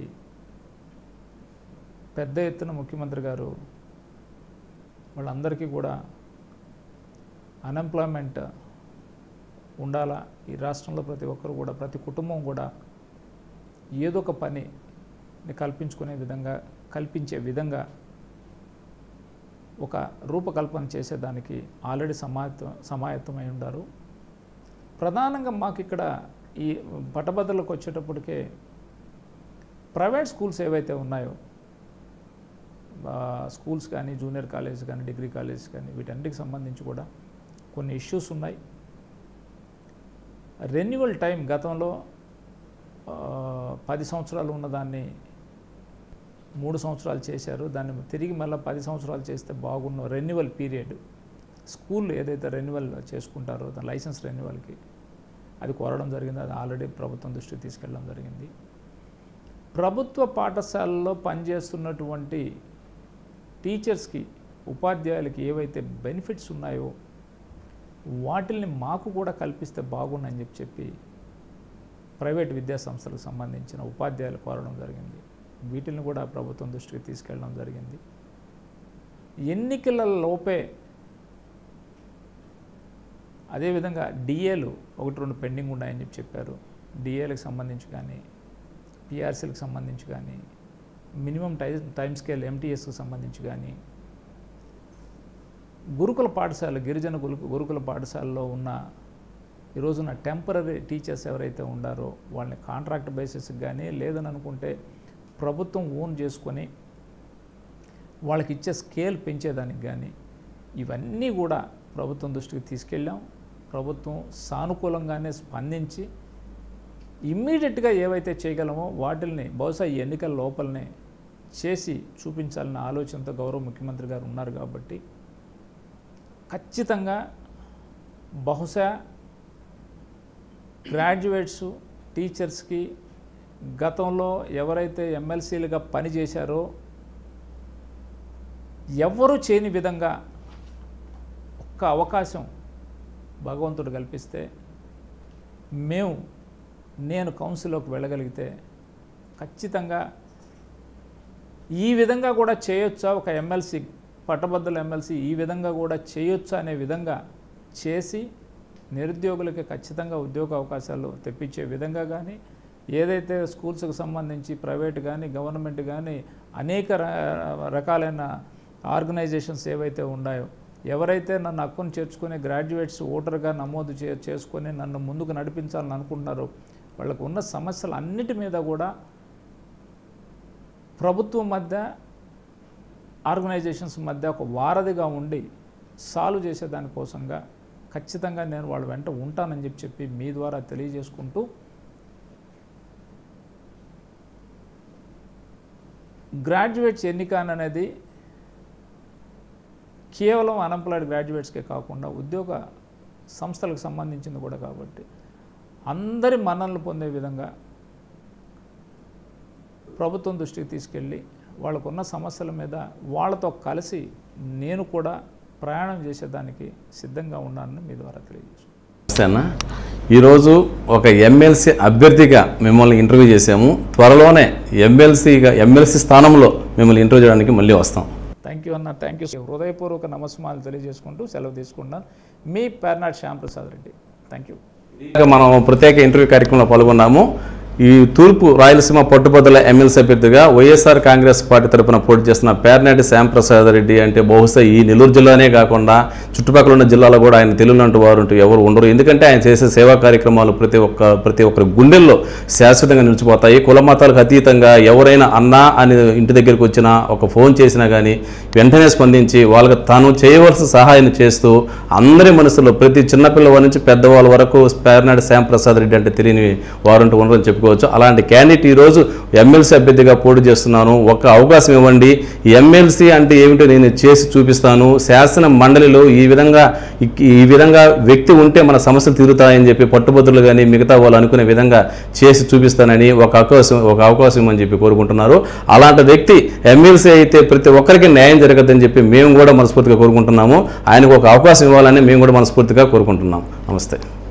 పెద్ద ఎత్తున ముఖ్యమంత్రి గారు వాళ్ళందరికీ కూడా అన్ఎంప్లాయ్మెంట్ ఉండాలా ఈ రాష్ట్రంలో ప్రతి ఒక్కరు కూడా ప్రతి కుటుంబం కూడా ఏదో ఒక పనిని కల్పించుకునే విధంగా కల్పించే విధంగా ఒక రూపకల్పన చేసేదానికి ఆల్రెడీ సమాయత్తం సమాయత్తమై ఉండారు ప్రధానంగా మాకు ఇక్కడ ఈ పట్టభద్రులకు వచ్చేటప్పటికే ప్రైవేట్ స్కూల్స్ ఏవైతే ఉన్నాయో ఆ, స్కూల్స్ కానీ జూనియర్ కాలేజ్ కానీ డిగ్రీ కాలేజ్ కానీ వీటన్నిటికి సంబంధించి కూడా కొన్ని ఇష్యూస్ ఉన్నాయి రెన్యువల్ టైం గతంలో ఆ, పది సంవత్సరాలు ఉన్నదాన్ని మూడు సంవత్సరాలు చేశారు దాన్ని తిరిగి మళ్ళీ పది సంవత్సరాలు చేస్తే బాగున్న రెన్యువల్ పీరియడ్ స్కూల్ ఏదైతే రెన్యువల్ చేసుకుంటారో దాని లైసెన్స్ రెన్యువల్కి అది కోరడం జరిగింది అది ఆల్రెడీ ప్రభుత్వం దృష్టికి తీసుకెళ్ళడం జరిగింది ప్రభుత్వ పాఠశాలల్లో పనిచేస్తున్నటువంటి టీచర్స్కి ఉపాధ్యాయులకి ఏవైతే బెనిఫిట్స్ ఉన్నాయో వాటిల్ని మాకు కూడా కల్పిస్తే బాగుండని చెప్పి చెప్పి ప్రైవేట్ విద్యా సంస్థలకు సంబంధించిన ఉపాధ్యాయులు కోరడం జరిగింది వీటిని కూడా ప్రభుత్వం దృష్టికి తీసుకెళ్ళడం జరిగింది ఎన్నికల లోపే అదేవిధంగా డిఏలు ఒకటి రెండు పెండింగ్ ఉన్నాయని చెప్పి చెప్పారు డిఏలకు సంబంధించి కానీ పిఆర్సీలకు సంబంధించి కానీ మినిమం టైం టైం స్కేల్ ఎంటీఎస్కి సంబంధించి కానీ గురుకుల పాఠశాల గిరిజన గురు గురుకుల పాఠశాలలో ఉన్న ఈ రోజున టెంపరీ టీచర్స్ ఎవరైతే ఉండారో వాళ్ళని కాంట్రాక్ట్ బేసిస్కి కానీ లేదని అనుకుంటే ప్రభుత్వం ఓన్ చేసుకొని వాళ్ళకి ఇచ్చే స్కేల్ పెంచేదానికి కానీ ఇవన్నీ కూడా ప్రభుత్వం దృష్టికి తీసుకెళ్ళాం ప్రభుత్వం సానుకూలంగానే స్పందించి ఇమ్మీడియట్గా ఏవైతే చేయగలమో వాటిల్ని బహుశా ఈ ఎన్నికల లోపలనే చేసి చూపించాలన్న ఆలోచనతో గౌరవ ముఖ్యమంత్రి గారు ఉన్నారు కాబట్టి ఖచ్చితంగా బహుశా గ్రాడ్యుయేట్స్ టీచర్స్కి గతంలో ఎవరైతే ఎమ్మెల్సీలుగా పనిచేశారో ఎవ్వరూ చేయని విధంగా ఒక్క అవకాశం భగవంతుడు కల్పిస్తే మేము నేను కౌన్సిల్లోకి వెళ్ళగలిగితే ఖచ్చితంగా ఈ విధంగా కూడా చేయొచ్చా ఒక ఎమ్మెల్సీ పట్టభద్రుల ఎమ్మెల్సీ ఈ విధంగా కూడా చేయొచ్చా అనే విధంగా చేసి నిరుద్యోగులకి ఖచ్చితంగా ఉద్యోగ అవకాశాలు తెప్పించే విధంగా కానీ ఏదైతే స్కూల్స్కి సంబంధించి ప్రైవేట్ కానీ గవర్నమెంట్ కానీ అనేక ర- రకాలైన ఆర్గనైజేషన్స్ ఏవైతే ఉన్నాయో ఎవరైతే నన్ను హక్కును చేర్చుకుని గ్రాడ్యుయేట్స్ ఓటర్గా నమోదు చే చేసుకొని నన్ను ముందుకు నడిపించాలని అనుకుంటున్నారో వాళ్ళకు ఉన్న సమస్యలు అన్నిటి మీద కూడా ప్రభుత్వం మధ్య ఆర్గనైజేషన్స్ మధ్య ఒక వారధిగా ఉండి సాల్వ్ చేసే దానికోసంగా ఖచ్చితంగా నేను వాళ్ళ వెంట ఉంటానని చెప్పి చెప్పి మీ ద్వారా తెలియజేసుకుంటూ గ్రాడ్యుయేట్స్ ఎన్నిక అనేది కేవలం అన్ఎంప్లాయిడ్ గ్రాడ్యుయేట్స్కే కాకుండా ఉద్యోగ సంస్థలకు సంబంధించింది కూడా కాబట్టి అందరి మన్ననలు పొందే విధంగా ప్రభుత్వం దృష్టికి తీసుకెళ్ళి వాళ్ళకున్న సమస్యల మీద వాళ్ళతో కలిసి నేను కూడా ప్రయాణం చేసేదానికి సిద్ధంగా ఉన్నానని మీ ద్వారా తెలియజేస్తున్నాను నమస్తే అన్న ఈరోజు ఒక ఎమ్మెల్సీ అభ్యర్థిగా మిమ్మల్ని ఇంటర్వ్యూ చేసాము త్వరలోనే ఎమ్మెల్సీగా ఎమ్మెల్సీ స్థానంలో మిమ్మల్ని ఇంటర్వ్యూ చేయడానికి మళ్ళీ వస్తాం థ్యాంక్ యూ అన్న థ్యాంక్ యూ హృదయపూర్వక నమస్మాలు తెలియజేసుకుంటూ సెలవు తీసుకున్నాను మీ పేర్నాడ్ శ్యాంప్రసాద్ రెడ్డి థ్యాంక్ యూ ఇక మనం ప్రత్యేక ఇంటర్వ్యూ కార్యక్రమంలో పాల్గొన్నాము ఈ తూర్పు రాయలసీమ పట్టుబద్దల ఎమ్మెల్సీ అభ్యర్థిగా వైఎస్ఆర్ కాంగ్రెస్ పార్టీ తరపున పోటీ చేస్తున్న పేర్నాటి శ్యాంప్రసాద్ రెడ్డి అంటే బహుశా ఈ నెల్లూరు జిల్లానే కాకుండా చుట్టుపక్కల ఉన్న జిల్లాలో కూడా ఆయన తెలుగు అంటూ వారు అంటూ ఎవరు ఉండరు ఎందుకంటే ఆయన చేసే సేవా కార్యక్రమాలు ప్రతి ఒక్క ప్రతి ఒక్కరి గుండెల్లో శాశ్వతంగా నిలిచిపోతాయి కుల మతాలకు అతీతంగా ఎవరైనా అన్నా అని ఇంటి దగ్గరికి వచ్చినా ఒక ఫోన్ చేసినా కానీ వెంటనే స్పందించి వాళ్ళకి తాను చేయవలసిన సహాయం చేస్తూ అందరి మనసులో ప్రతి చిన్నపిల్లవాడి నుంచి పెద్దవాళ్ళ వరకు పేర్నాడు శ్యాంప్రసాద్ రెడ్డి అంటే తెలియని వారంటూ ఉండరని చెప్పుకోవచ్చు అలాంటి క్యాండిడేట్ ఈరోజు ఎమ్మెల్సీ అభ్యర్థిగా పోటీ చేస్తున్నాను ఒక అవకాశం ఇవ్వండి ఎమ్మెల్సీ అంటే ఏమిటో నేను చేసి చూపిస్తాను శాసన మండలిలో ఈ విధంగా ఈ- ఈ విధంగా వ్యక్తి ఉంటే మన సమస్యలు తీరుతాయని చెప్పి పట్టుబద్దులు కానీ మిగతా వాళ్ళు అనుకునే విధంగా చేసి చూపిస్తానని ఒక అవకాశం ఒక అవకాశం ఇవ్వమని చెప్పి కోరుకుంటున్నారు అలాంటి వ్యక్తి ఎమ్మెల్సీ అయితే ప్రతి ఒక్కరికి న్యాయం జరగదని చెప్పి మేము కూడా మనస్ఫూర్తిగా కోరుకుంటున్నాము ఆయనకు ఒక అవకాశం ఇవ్వాలని మేము కూడా మనస్ఫూర్తిగా కోరుకుంటున్నాం నమస్తే